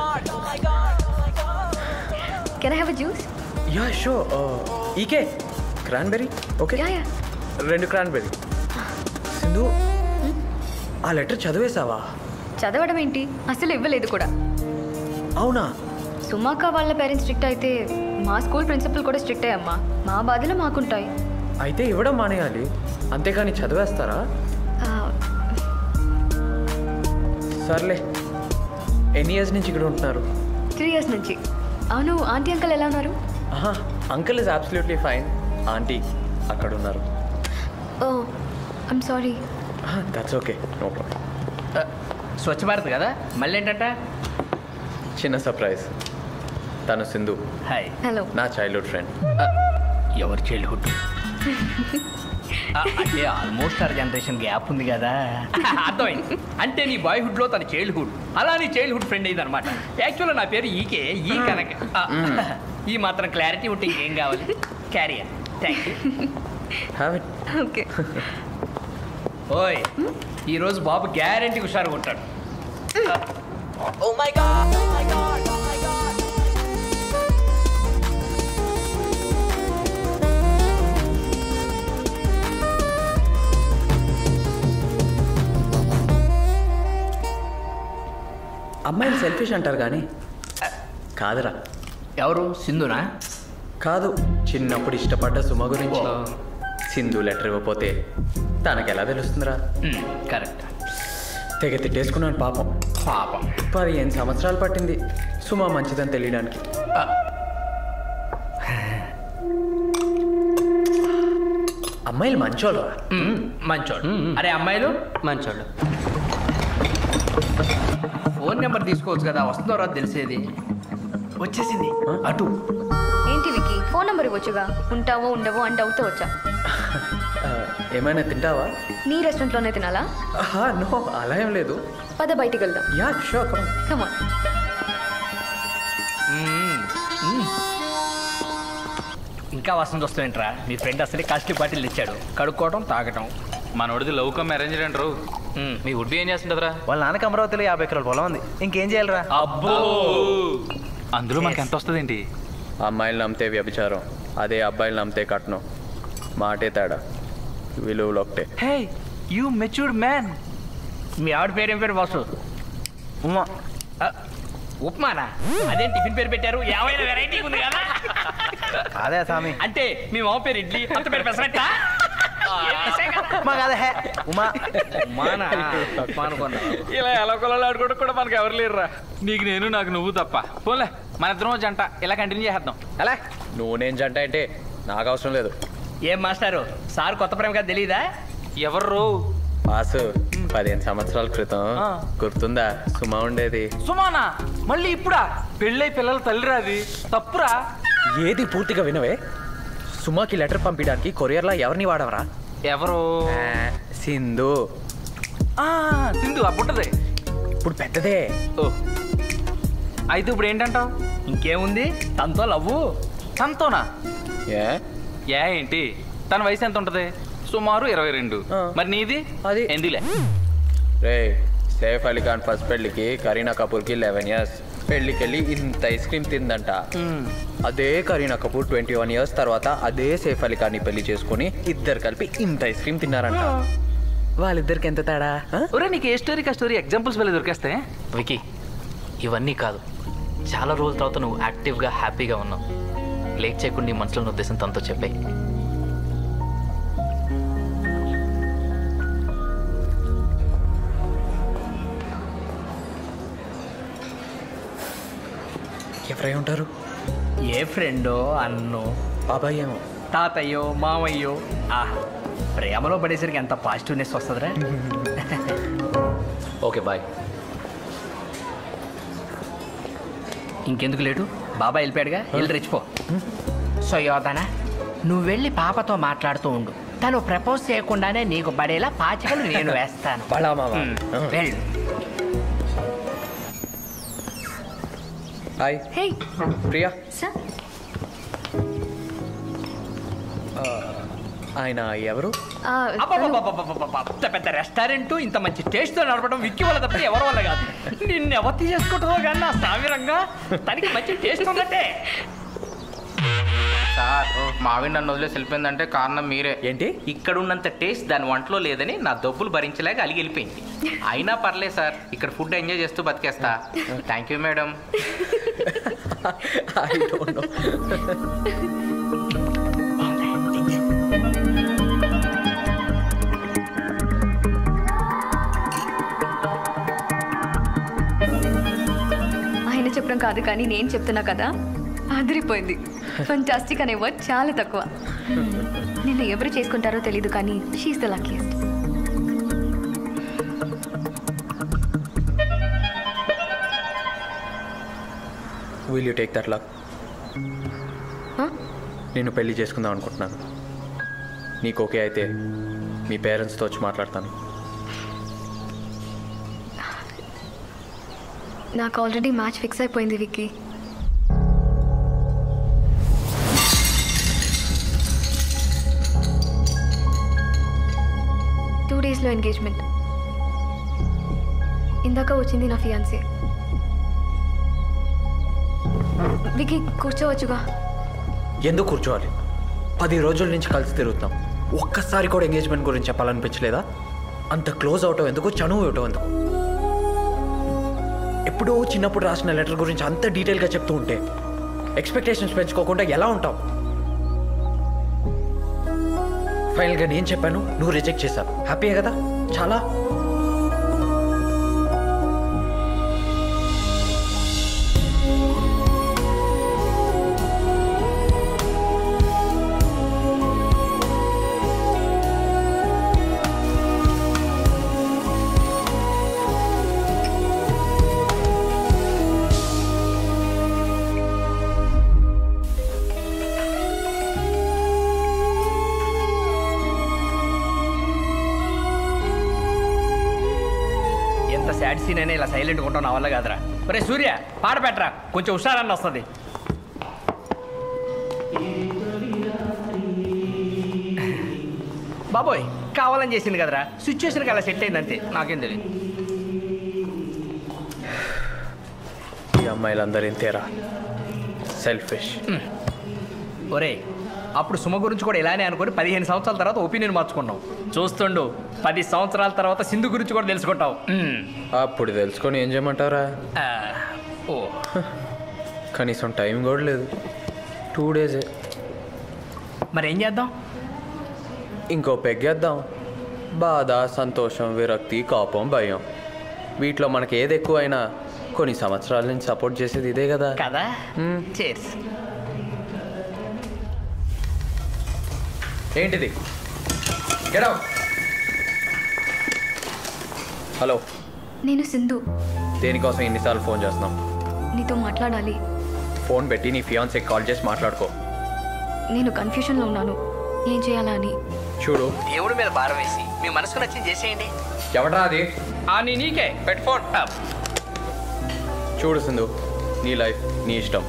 can I have a juice yeah షో ఈకే క్రాన్బెరీ ఓకే యా యా రెండు క్రాన్బెరీ సింధు ఆ లెటర్ చదివేశావా చదవడం ఏంటి అసలు ఇవ్వలేదు కూడా అవునా సుమాక వాళ్ళ పేరెంట్స్ స్ట్రిక్ట్ అయితే మా స్కూల్ ప్రిన్సిపల్ కూడా స్ట్రిక్ట్ అమ్మా మా బాధలు మాకుంటాయి అయితే ఇవ్వడం మానేయాలి అంతేకాని చదివేస్తారా ఆ, సర్లే ఎన్ని ఇయర్స్ నుంచి ఇక్కడ ఉంటున్నారు త్రీ ఇయర్స్ నుంచి అవును ఆంటీ అంకల్ ఎలా ఉన్నారు ఆహా uncle is absolutely fine aunty అక్కడ ఉన్నారు oh I'm sorry that's okay no problem Swachh Bharat కదా మళ్ళీ ఏంటంట చిన్న సర్ప్రైజ్ తను సింధు హాయ్ హలో నా చైల్డ్హుడ్ ఫ్రెండ్ ఎవరి చైల్డ్హుడ్ అంటే ఆల్మోస్ట్ ఆర్ జనరేషన్ గ్యాప్ ఉంది కదా అర్థమైంది అంటే నీ బాయ్హుడ్లో తన చైల్డ్హుడ్ అలా నీ చైల్డ్హుడ్ ఫ్రెండ్ అయింది అనమాట యాక్చువల్గా నా పేరు ఈకే ఈ కనుక ఆ, ఈ మాత్రం క్లారిటీ ఉంటే ఇంకేం కావాలి carrier thank you have it okay ఓయ్ ఈరోజు బాబు గ్యారంటీ హుషారుగా ఉంటాడు oh my god oh my god oh my god అమ్మాయిని సెల్ఫిష్ అంటారు కానీ కాదురా ఎవరు సింధునా కాదు చిన్నప్పుడు ఇష్టపడ్డ సుమ గురించి సింధు లెటర్ ఇవ్వకపోతే తనకు ఎలా తెలుస్తుందిరా కరెక్ట్ తెగ తిట్టేసుకున్నాను పాపం పాపం పదిహేను సంవత్సరాలు పట్టింది సుమా మంచిదని తెలియడానికి అమ్మాయిలు మంచోళ్ళు మంచోడు అరే అమ్మాయిలు మంచోళ్ళు ఫోన్ నెంబర్ తీసుకోవచ్చు కదా వస్తుందో రాదో తెలిసేది వచ్చేసింది అటు ఏంటి వికి ఫోన్ నెంబర్ ఇవ్వచ్చుగా ఉంటావో ఉండవో అని డౌట్తో వచ్చా ఏమైనా తింటావా నీ రెస్టారెంట్లోనే తినాలా నో అలా ఏం లేదు పద బయటికి వెళ్దాం యా షూర్ కమ్ కమాన్ ఇంకా వస్తుంది వస్తుందంట్రా మీ ఫ్రెండ్ అసలే కాస్ట్లీ బాటిల్ తెచ్చాడు కడుక్కోవడం తాగటం మనోడిది లవ్ కమ్ అరేంజ్ అంటారు మీ వుడ్ ఏం చేస్తుంటారా వాళ్ళ నాన్నకి అమరావతిలో యాభై ఎకరాల పొలం ఉంది ఇంకేం చేయాలరా అబ్బో అందులో మనకి ఎంత వస్తుంది ఏంటి అమ్మాయిలు నమ్మితే వ్యభిచారం అదే అబ్బాయిలు నమ్మితే కట్నం మాటే తేడా విలువలు ఒకటే హే యూ మెచ్యూర్డ్ మ్యాన్ మీ ఆవిడ పేరు ఏం పేరు బాసు ఉమా ఉప్మానా అదేం టిఫిన్ పేరు పెట్టారు ఏమైనా వెరైటీ ఉంది కదా అదే స్వామి అంటే మీ మామ పేరు ఇడ్లీ అంత పేరు పెసరట్టా ఉమా కాదే హే ఉమా ఉమానా ఉప్మా అనుకున్నా ఇలా ఎలా కొలాలు ఆడుకోవడం కూడా మనకి ఎవరు లేరురా నీకు నేను నాకు నువ్వు తప్ప పోలే మన ఇద్దరం జంట ఇలా కంటిన్యూ చేద్దాం అలా నువ్వు నేను జంట అంటే నాకు అవసరం లేదు ఏం మాస్టారు సార్ కొత్త ప్రేమ కదా తెలీదా ఎవరు పాసు పదిహేను సంవత్సరాల క్రితం గుర్తుందా సుమా ఉండేది సుమానా మళ్ళీ ఇప్పుడా పెళ్ళై పిల్లల తల్లిరా అది తప్పురా ఏది పూర్తిగా వినవే సుమాకి లెటర్ పంపించడానికి కొరియర్లో ఎవరిని వాడవరా ఎవరు సింధు ఆ, సింధు ఆ పుట్టదే ఇప్పుడు పెద్దదే ఓ అయితే ఇప్పుడు ఏంటంటావు ఇంకేముంది తనతో లవ్వు తనతోనా ఏ ఏ ఏంటి తన వయసు ఎంత ఉంటది సుమారు ఇరవై రెండు మరి నీది అది ఎందులే రే సేఫ్ అలీ ఖాన్ ఫస్ట్ పెళ్లికి కరీనా కపూర్కి లెవెన్ ఇయర్స్ పెళ్లికి వెళ్ళి ఇంత ఐస్ క్రీమ్ తిందంట అదే Kareena Kapoor twenty one years తర్వాత అదే సేఫ్ అలీ ఖాన్ని పెళ్లి చేసుకుని ఇద్దరు కలిపి ఇంత ఐస్ క్రీమ్ తిన్నారంట వాళ్ళిద్దరికి ఎంత తేడా ఒరే నీకు ఏ స్టోరీకి ఆ స్టోరీ ఎగ్జాంపుల్స్ వెళ్ళి దొరికేస్తే వికీ ఇవన్నీ కాదు చాలా రోజుల తర్వాత నువ్వు యాక్టివ్గా హ్యాపీగా ఉన్నావు లేట్ చేయకుండా నీ మనసులో ఉన్న ఉద్దేశం తనతో చెప్పాయి ఎవరై ఉంటారు ఏ ఫ్రెండో అన్నో బాబాయ్ ఏమో తాతయ్యో మామయ్యో ఆహా ప్రేమలో పడేసరికి ఎంత పాజిటివ్నెస్ వస్తుందిరా ఓకే బాయ్ ఇంకెందుకు లేటు బాబా వెళ్ళిపోయాడుగా వెళ్ళి రెచ్చిపో సో యోధన నువ్వు వెళ్ళి పాపతో మాట్లాడుతూ ఉండు తను ప్రపోజ్ చేయకుండానే నీకు పడేలా పాచికలు నేను వేస్తాను బలా మామ. ఉమ్, వెళ్ళు హాయ్ హే ప్రియా సార్ ఆ, ఆయన ఎవరు అబ్బబ్బబ్బబ్బబ్బబ్బబ్బ, అంత పెద్ద రెస్టారెంట్ ఇంత మంచి టేస్ట్ తో నడపడం విక్కి వల్ల తప్ప ఎవరి వల్ల కాదు నిన్ను ఎవరు తీసేసుకుంటుందో కానీ నా సామిరంగా తనకి మంచి టేస్ట్ ఉన్నట్టే సార్ మావిన్ నన్ను వదిలేసి వెళ్ళిపోయిందంటే కారణం మీరే ఏంటి ఇక్కడ ఉన్నంత టేస్ట్ దాని వంటలో లేదని నా డబ్బులు భరించలేక అలిగి వెళ్ళిపోయింది అయినా పర్లేదు సార్ ఇక్కడ ఫుడ్ ఎంజాయ్ చేస్తూ బతికేస్తా thank you madam I don't know ఆయన చెప్పడం కాదు కానీ నేను చెప్తున్నా కదా అదిరిపోయింది ఫంటాస్టిక్ అనే వర్డ్ చాలా తక్కువ నిన్ను ఎవరు చేసుకుంటారో తెలియదు కానీ she the luckiest will you take that luck నేను పెళ్లి చేసుకుందాం అనుకుంటున్నాను నీకు ఓకే అయితే మీ పేరెంట్స్తో వచ్చి మాట్లాడతాను నాకు ఆల్రెడీ మ్యాచ్ ఫిక్స్ అయిపోయింది విక్కీ టూ డేస్లో ఎంగేజ్మెంట్ ఇందాక వచ్చింది నా ఫియాన్సీ విక్కీ కూర్చోవచ్చుగా ఎందుకు కూర్చోవాలి పది రోజుల నుంచి కలిసి తిరుగుతాం ఒక్కసారి కూడా ఎంగేజ్మెంట్ గురించి చెప్పాలనిపించలేదా అంత క్లోజ్ అవటం ఎందుకు చనువు ఇవ్వటం ఎందుకు ఎప్పుడో చిన్నప్పుడు రాసిన లెటర్ గురించి అంత డీటెయిల్గా చెప్తూ ఉంటే ఎక్స్పెక్టేషన్స్ పెంచుకోకుండా ఎలా ఉంటావు ఫైనల్గా నేను చెప్పాను నువ్వు రిజెక్ట్ చేశావు హ్యాపీయే కదా చాలా సాడ్ సీన్ అయినా ఇలా సైలెంట్గా ఉంటావు నా వల్ల కాదురా ఒరే సూర్య పాట పెట్టరా కొంచెం హుషారన్న వస్తుంది బాబోయ్ కావాలని చేసింది కదరా సిచ్యువేషన్కి అలా సెట్ అయింది అంతే నాకేం తెలియదు ఈ అమ్మాయిలందరూ ఇంతేరా సెల్ఫిష్ ఒరే అప్పుడు సుమ గురించి కూడా ఇలానే అనుకుని పదిహేను సంవత్సరాల తర్వాత ఒపీనియన్ మార్చుకున్నావు చూస్తుండు పది సంవత్సరాల తర్వాత సింధు గురించి కూడా తెలుసుకుంటావు మ్మ్. అప్పుడు తెలుసుకొని ఏం చేయమంటారా ఆ, ఓ కనీసం టైం కూడా లేదు టూ డేసే మరి ఏం చేద్దాం ఇంకో పెగ్గేద్దాం బాధ సంతోషం విరక్తి కోపం భయం వీటిలో మనకి ఏది ఎక్కువైనా కొన్ని సంవత్సరాల నుంచి సపోర్ట్ చేసేది ఇదే కదా కదా చేర్స్ ఏంటిది Get out. హలో నేను సింధు దేనికోసం ఎన్నిసార్లు ఫోన్ చేస్తున్నాం నీతో మాట్లాడాలి ఫోన్ పెట్టి నీ ఫియాన్సీకి కాల్ చేసి మాట్లాడుకో నేను కన్ఫ్యూషన్లో ఉన్నాను ఏం చేయాలా అని చూడు దేవుడి మీద భారం వేసి మీ మనసుకు నచ్చింది చేసేయండి ఎవడ్రా అది ఆ నీ నీకే పెట్ ఫోన్ చూడు సింధు నీ లైఫ్ నీ ఇష్టం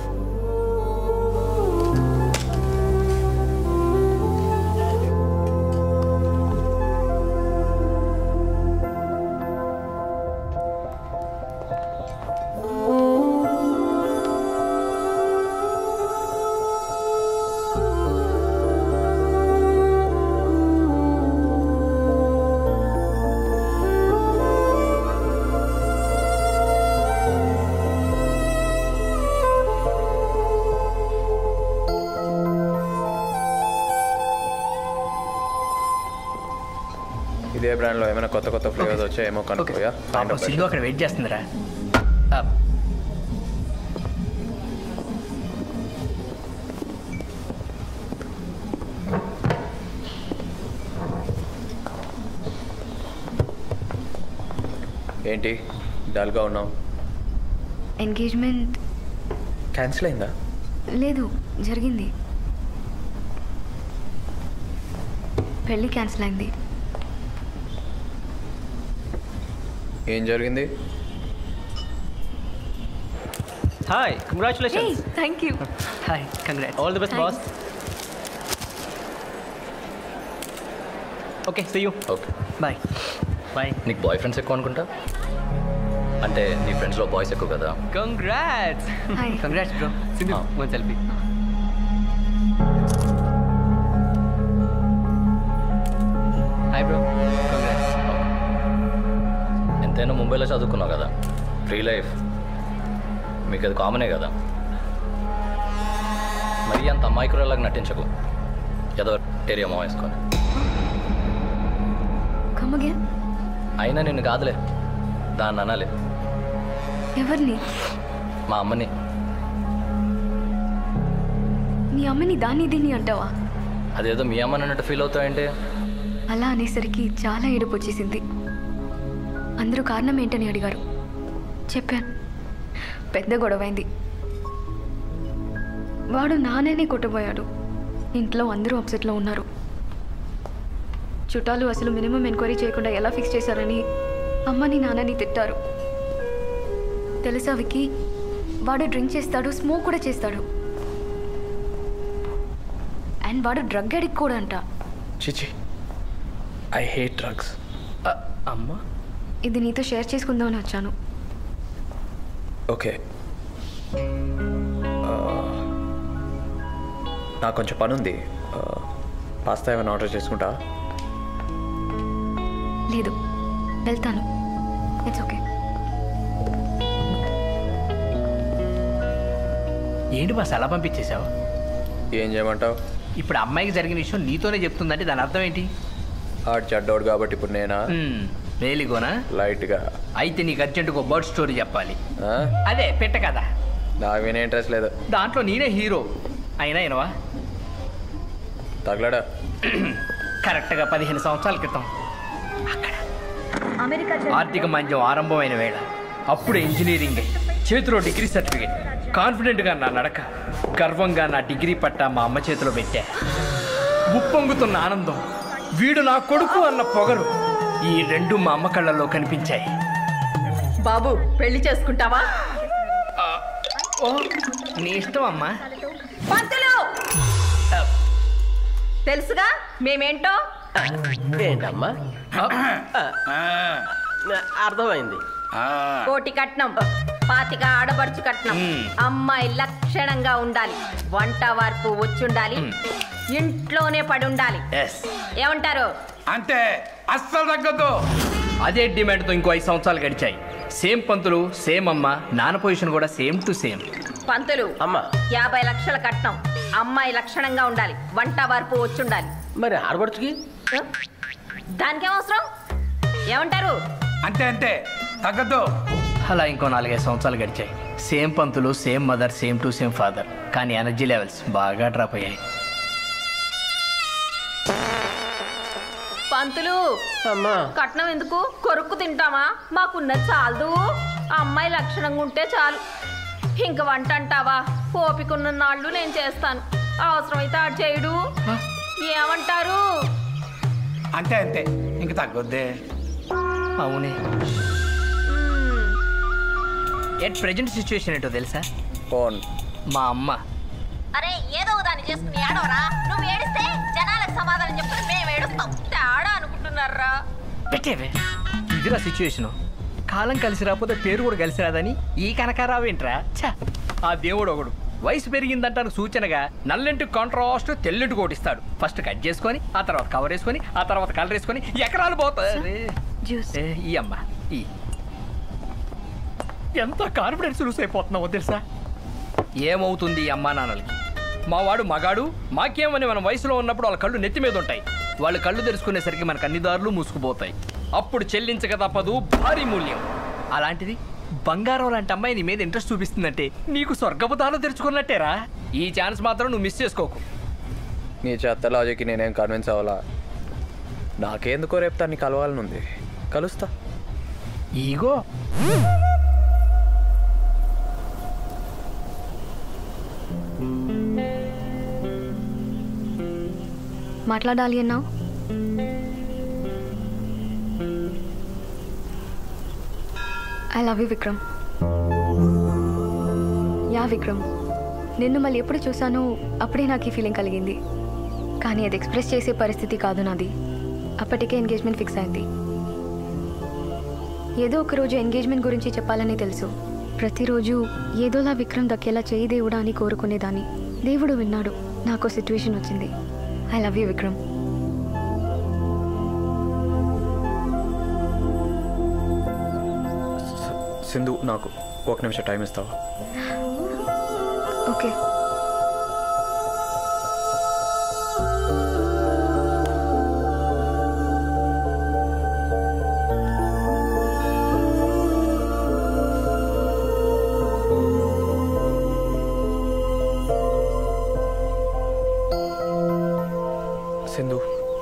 ఇదే బ్రాండ్లో ఏమైనా కొత్త కొత్త ఫ్లేవర్స్ వచ్చాయేమో కనుక్కోయా పాపం సింధు అక్కడ వెయిట్ చేస్తుందిరా ఆ, ఏంటి డల్గా ఉన్నావు ఎంగేజ్మెంట్ క్యాన్సిల్ అయిందా లేదు జరిగింది పెళ్ళి క్యాన్సిల్ అయింది ఏం జరిగింది hi congratulations thank you hi congrat all the best boss okay see you okay bye bye నీకు బాయ్ ఫ్రెండ్స్ ఎక్కువ అనుకుంటా అంటే నీ ఫ్రెండ్స్లో బాయ్స్ ఎక్కువ కదా congrats Hi. Congrats bro Sindhu one selfie hi bro ఎంతైనా ముంబైలో చదువుకున్నావు కదా ఫ్రీ లైఫ్ మీకు అది కామనే కదా మరీ అంత అమాయకురాలాగా నటించకు ఏదో ఏరియా మా వేసుకొని కమ్ అగైన్ అయినా నిన్ను కాదులే దాన్ని అనాలి ఎవరిని మా అమ్మని నీ అమ్మని దాన్ని దీన్ని అంటావా అదేదో మీ అమ్మని అన్నట్టు ఫీల్ అవుతావంటే అలా అనేసరికి చాలా ఏడుపు వచ్చేసింది అందరూ కారణం ఏంటని అడిగారు చెప్పాను పెద్ద గొడవైంది వాడు నాన్ననే కొట్టబోయాడు ఇంట్లో అందరూ అప్సెట్లో ఉన్నారు చుట్టాలు అసలు మినిమం ఎంక్వైరీ చేయకుండా ఎలా ఫిక్స్ చేశారని అమ్మని నాన్నని తిట్టారు తెలుసా వికి వాడు డ్రింక్ చేస్తాడు స్మోక్ కూడా చేస్తాడు అండ్ వాడు డ్రగ్ అడిక్ట్ కూడా అంట చిచి ఐ హేట్ డ్రగ్స్ అమ్మా ఇది నీతో షేర్ చేసుకుందామని వచ్చాను ఓకే నాకు కొంచెం పని ఉంది పాస్తా ఏమైనా ఆర్డర్ చేసుకుంటా లేదు వెళ్తాను ఇట్స్ ఓకే ఏంటి బాస్ అలా పంపించేశావు ఏం చేయమంటావు ఇప్పుడు అమ్మాయికి జరిగిన విషయం నీతోనే చెప్తుందంటే దాని అర్థం ఏంటి ఆడు చెడ్డోడు కాబట్టి ఇప్పుడు నేనా వేలిగోనా లైట్గా అయితే నీకు అర్జెంటుగా ఒక బర్డ్ స్టోరీ చెప్పాలి అదే పెట్ట కదా నాకు వినే ఇంట్రెస్ట్ లేదు దాంట్లో నేనే హీరో అయినా అయినవా తగలడా కరెక్ట్గా పదిహేను సంవత్సరాల క్రితం ఆర్థిక మాంద్యం ఆరంభమైన వేళ అప్పుడు ఇంజనీరింగ్ చేతిలో డిగ్రీ సర్టిఫికేట్ కాన్ఫిడెంట్గా నా నడక గర్వంగా నా డిగ్రీ పట్టా మా అమ్మ చేతిలో పెట్టా ఉప్పొంగుతున్న ఆనందం వీడు నా కొడుకు అన్న పొగరు ఈ రెండు మా అమ్మ కళ్ళల్లో కనిపించాయి బాబు పెళ్లి చేసుకుంటావా ఓ నీ ఇష్టం అమ్మా పంతులు తెలుసుగా మేమేంటో ఏంటమ్మా అర్థమైంది కోటి కట్నం పాతిక ఆడబడుచు కట్నం అమ్మాయి లక్షణంగా ఉండాలి వంట వార్పు వచ్చుండాలి ఇంట్లోనే పడి ఉండాలి ఏమంటారు అంతే అస్సలు తగ్గొద్దు అదే డిమాండ్తో ఇంకో ఐదు సంవత్సరాలు గడిచాయి సేమ్ పంతులు సేమ్ అమ్మ నాన్న పొజిషన్ కూడా సేమ్ టు సేమ్ పంతులు అమ్మా యాభై లక్షల కట్నం అమ్మాయి లక్షణంగా ఉండాలి వంట వార్పు వచ్చుండాలి మరి ఆడబడుచుకి దానికేం అవసరం ఏమంటారు అంతే అంతే తగ్గద్దు అలా ఇంకో నాలుగైదు సంవత్సరాలు గడిచాయి సేమ్ పంతులు same mother same to same father కానీ ఎనర్జీ లెవెల్స్ బాగా డ్రాప్ అయ్యాయి పంతులు కట్నం ఎందుకు కొరుక్కు తింటామా మాకున్నది చాలదు అమ్మాయి లక్షణంగా ఉంటే చాలు ఇంక వంట అంటావా ఓపికన్న నాళ్ళు నేను చేస్తాను అవసరమైతే ఆడు చేయడు ఏమంటారు అంతే అంతే ఇంక తగ్గొద్దే అవునే ఎట్ ప్రజెంట్ సిచ్యువేషన్ ఏంటో తెలుసా ఫోన్ మా అమ్మ అరే ఏదో దాన్ని చేసుకుని ఏడవరా నువ్వు ఏడిస్తే జనాలకు సమాధానం చెప్పుకుని మేము ఏడుస్తాం తేడా అనుకుంటున్నారా పెట్టేవే ఇదిరా సిచ్యువేషను కాలం కలిసి రాకపోతే పేరు కూడా కలిసి రాదని ఈ కనకారావేంట్రా ఛ ఆ దేవుడు ఒకడు వయసు పెరిగిందంటాను సూచనగా నల్లెంటి కాంట్రాస్ట్ తెల్లెంటి కోటిస్తాడు ఫస్ట్ కట్ చేసుకొని ఆ తర్వాత కవర్ వేసుకొని ఆ తర్వాత కలర్ వేసుకొని ఎకరాలు పోతాయి ఏ, ఈ అమ్మ ఈ ఎంత కాన్ఫిడెన్స్ లూస్ అయిపోతున్నావో తెలుసా ఏమవుతుంది ఈ అమ్మా నాన్నలకి మా వాడు మగాడు మాకేమని మన వయసులో ఉన్నప్పుడు వాళ్ళ కళ్ళు నెత్తి మీద ఉంటాయి వాళ్ళు కళ్ళు తెరుచుకునేసరికి మనకు అన్ని దారులు మూసుకుపోతాయి అప్పుడు చెల్లించక తప్పదు భారీ మూల్యం అలాంటిది బంగారం లాంటి అమ్మాయి నీ మీద ఇంట్రెస్ట్ చూపిస్తుందంటే నీకు స్వర్గపు దారులు తెరుచుకున్నట్టేరా ఈ ఛాన్స్ మాత్రం నువ్వు మిస్ చేసుకోకు నీ చెత్త లాజిక్కి నేనేం కన్విన్స్ అవ్వాలా నాకేందుకో రేపు తన్ని కలవాలనుంది కలుస్తా ఈగో మాట్లాడాలి అన్నావు I love you Vikram yeah Vikram నిన్ను మళ్ళీ ఎప్పుడు చూసానో అప్పుడే నాకు ఈ ఫీలింగ్ కలిగింది కానీ అది ఎక్స్ప్రెస్ చేసే పరిస్థితి కాదు నాది అప్పటికే ఎంగేజ్మెంట్ ఫిక్స్ అయింది ఏదో ఒక రోజు ఎంగేజ్మెంట్ గురించి చెప్పాలని తెలుసు ప్రతిరోజు ఏదోలా విక్రమ్ దక్కేలా చేయి దేవుడా అని కోరుకునేదాన్ని దేవుడు విన్నాడు నాకు సిచ్యువేషన్ వచ్చింది I love you Vikram Sindhu నాకు ఒక నిమిషం టైం ఇస్తావా ఓకే సింధు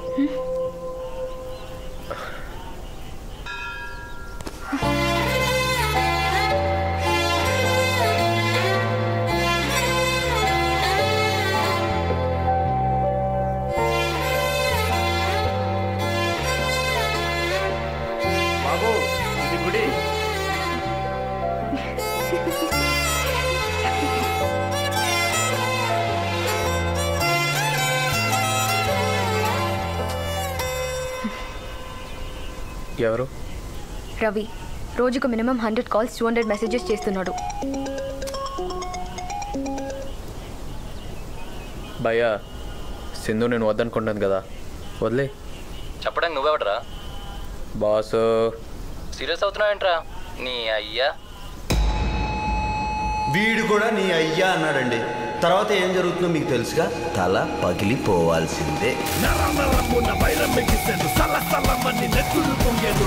బాబు ఇది గుడి ఎవరు రవి రోజుకు minimum hundred calls two hundred messages చేస్తున్నాడు భయ్యా సింధు నేను వద్దనుకుంటాను కదా వదిలే చెప్పడానికి నువ్వెవడరా బాస్ సీరియస్ అవుతున్నావేంట్రా నీ అయ్యా వీడు కూడా నీ అయ్యా అన్నాడండి తర్వాత ఏం జరుగుతుందో మీకు తెలుసుగా తల పగిలిపోవాల్సిందే నరనరమున వైరం ఎగిసెను సల సలమని నెత్తులు పొంగెను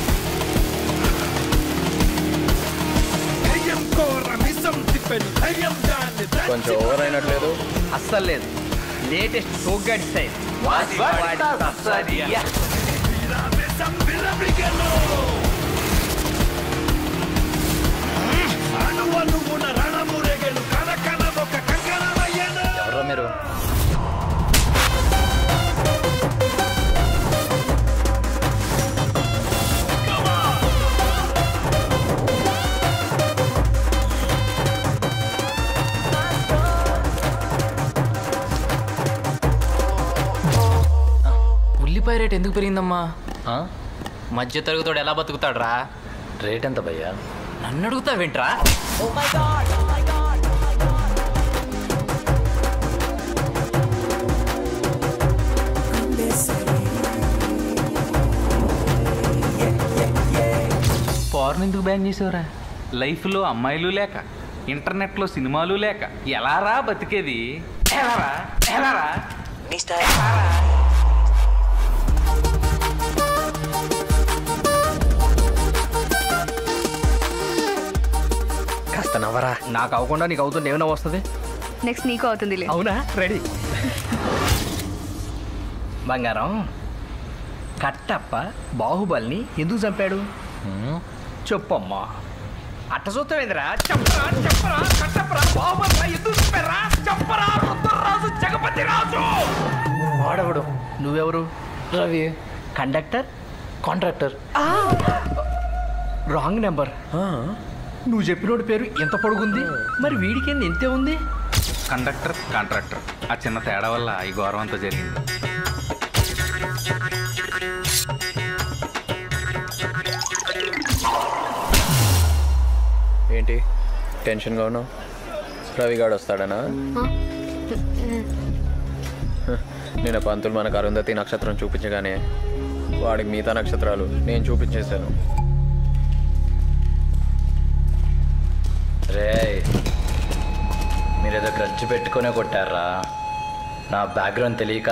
దయ్యం కోర మిసం తిప్పెను దయ్యం దాన్ని కొంచెం ఓవర్ అయినట్లేదు అస్సలు లేదు లేటెస్ట్ సోగ్గాడి స్టైల్ వీరావేశం విర్రవీగెను. అణువణువున రణమురెగెను కనకన ఒక కంకణమయ్యెను ఎవరో మీరు ఉల్లిపాయ రేట్ ఎందుకు పెరిగిందమ్మా మధ్య తరగతోడు ఎలా బతుకుతాడ్రా రేట్ ఎంత భయ్యా నన్ను అడుగుతావేంట్రా ఫారెన్ ఎందుకు బ్యాన్ చేసావురా లైఫ్లో అమ్మాయిలు లేక ఇంటర్నెట్లో సినిమాలు లేక ఎలారా బతికేది ఎలారా ఎలారా ఎలారా? కాస్త నవ్వరా నాకు అవ్వకుండా నీకు అవుతుంది ఏమైనా వస్తుంది నెక్స్ట్ నీకు అవుతుందిలే అవునా రెడీ బంగారం కట్టప్ప బాహుబలిని ఎందుకు చంపాడు చెప్పమ్మా అట్ట చూస్తావేందిరా చెప్పరా చెప్పరా కట్టప్పరా బాహుబలిరా ఎందుకు చంపారా చెప్పరా రుద్రరాజు జగపతి రాజు వాడవడు నువ్వెవరు Ravi conductor contractor wrong number నువ్వు చెప్పినోడి పేరు ఎంత పొడుగుంది మరి వీడికి ఏంది ఎంతే ఉంది కండక్టర్ కాంట్రాక్టర్ ఆ చిన్న తేడా వల్ల ఈ గౌరవం అంతా జరిగింది ఏంటి టెన్షన్గా ఉన్నావు రవిగాడు వస్తాడనా నేను పంతులు మనకు అరుంధతి నక్షత్రం చూపించగానే వాడికి మిగతా నక్షత్రాలు నేను చూపించేశాను రే మీరేదో ఖర్చు పెట్టుకునే కొట్టారా నా బ్యాక్గ్రౌండ్ తెలియక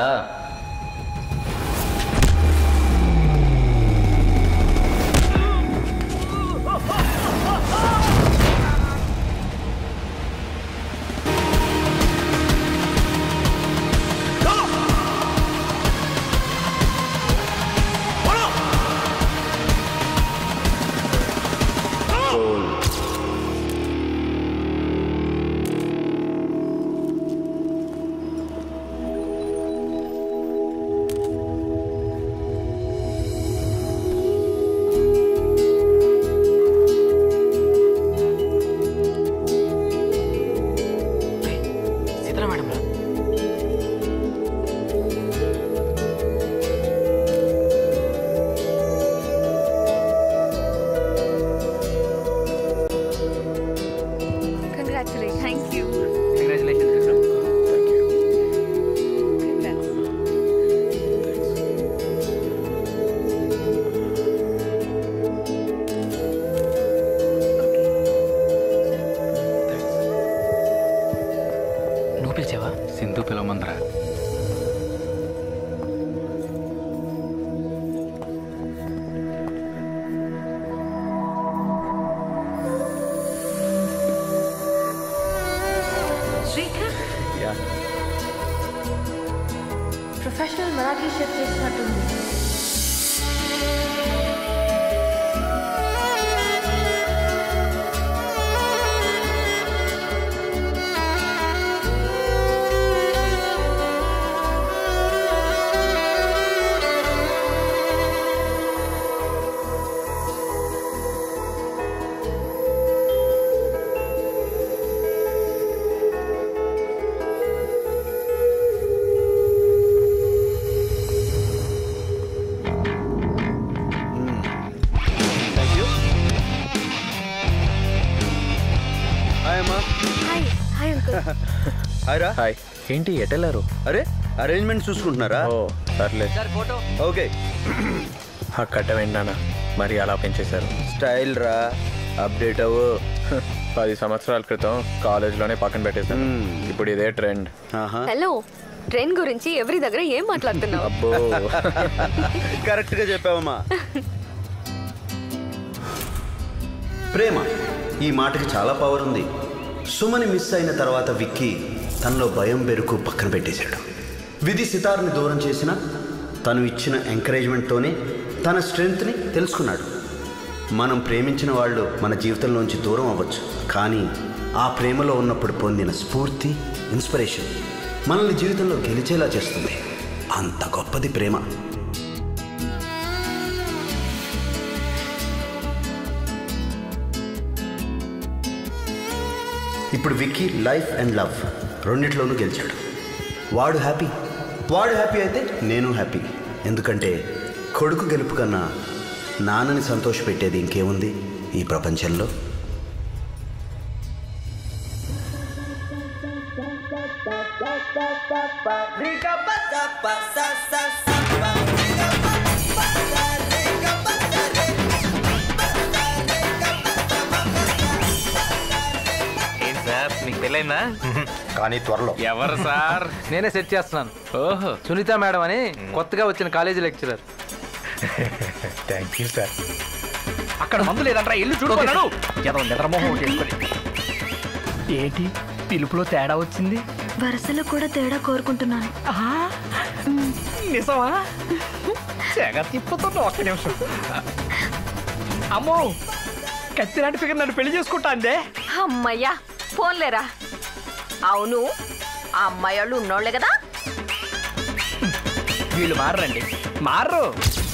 సీతారా మేడం రా కంగ్రాచులేషన్ థ్యాంక్ యూ కంగ్రాచులేషన్స్ నువ్వు పిలిచావా సింధు పిలవమందరా Srikar yeah professional Marathi chef చేసినట్టుంది హాయ్ అమ్మా హాయ్ హాయ్ అంకుల్ హాయ్ రా హాయ్ ఏంటి ఎటెళ్ళారు అరే అరేంజ్మెంట్ చూసుకుంటున్నారా ఓ సర్లే ఓకే ఆ కట్టం ఏంటన్నా మరి అలా పెంచేశారు స్టైల్ రా అప్డేట్ అవ్వు పది సంవత్సరాల క్రితం కాలేజ్లోనే పక్కన పెట్టేశాను ఇప్పుడు ఇదే ట్రెండ్ హలో ట్రైన్ గురించి ఎవరి దగ్గర ఏం మాట్లాడుతున్నావు అబ్బో కరెక్ట్ గా చెప్పావమ్మా ప్రేమ ఈ మాటకి చాలా పవర్ ఉంది సుమని మిస్ అయిన తర్వాత విక్కీ తనలో భయం బెరుకు పక్కన పెట్టేశాడు విధి సితార్ని దూరం చేసిన తను ఇచ్చిన ఎంకరేజ్మెంట్తోనే తన స్ట్రెంగ్త్ని తెలుసుకున్నాడు మనం ప్రేమించిన వాళ్ళు మన జీవితంలోంచి దూరం అవ్వచ్చు కానీ ఆ ప్రేమలో ఉన్నప్పుడు పొందిన స్ఫూర్తి ఇన్స్పిరేషన్ మనల్ని జీవితంలో గెలిచేలా చేస్తుంది అంత గొప్పది ప్రేమ ఇప్పుడు విక్కీ లైఫ్ అండ్ లవ్ రెండిట్లోనూ గెలిచాడు వాడు హ్యాపీ వాడు హ్యాపీ అయితే నేను హ్యాపీ ఎందుకంటే కొడుకు గెలుపు కన్నా నాన్నని సంతోషపెట్టేది ఇంకేముంది ఈ ప్రపంచంలో ఏంటి సార్ మీకు పెళ్ళైందా కానీ త్వరలో ఎవరు సార్ నేనే సెట్ చేస్తున్నాను ఓహో సునీత మేడం అని కొత్తగా వచ్చిన college lecturer thank you sir అక్కడ మందు లేదంటారా ఇల్లు చూడుకున్నాడు ఏదో నిద్రమోహం చేసుకొని ఏంటి పిలుపులో తేడా వచ్చింది వరుసలో కూడా తేడా కోరుకుంటున్నాను నిజమా తెగ తిప్పుతున్నా ఒక్క నిమిషం అమ్మో కత్తి లాంటి ఫిగర్ నన్ను పెళ్లి చేసుకుంటా అందే అమ్మయ్యా ఫోన్లేరా అవును ఆ అమ్మాయి వాళ్ళు ఉన్నోళ్లే కదా వీళ్ళు మారండి మారు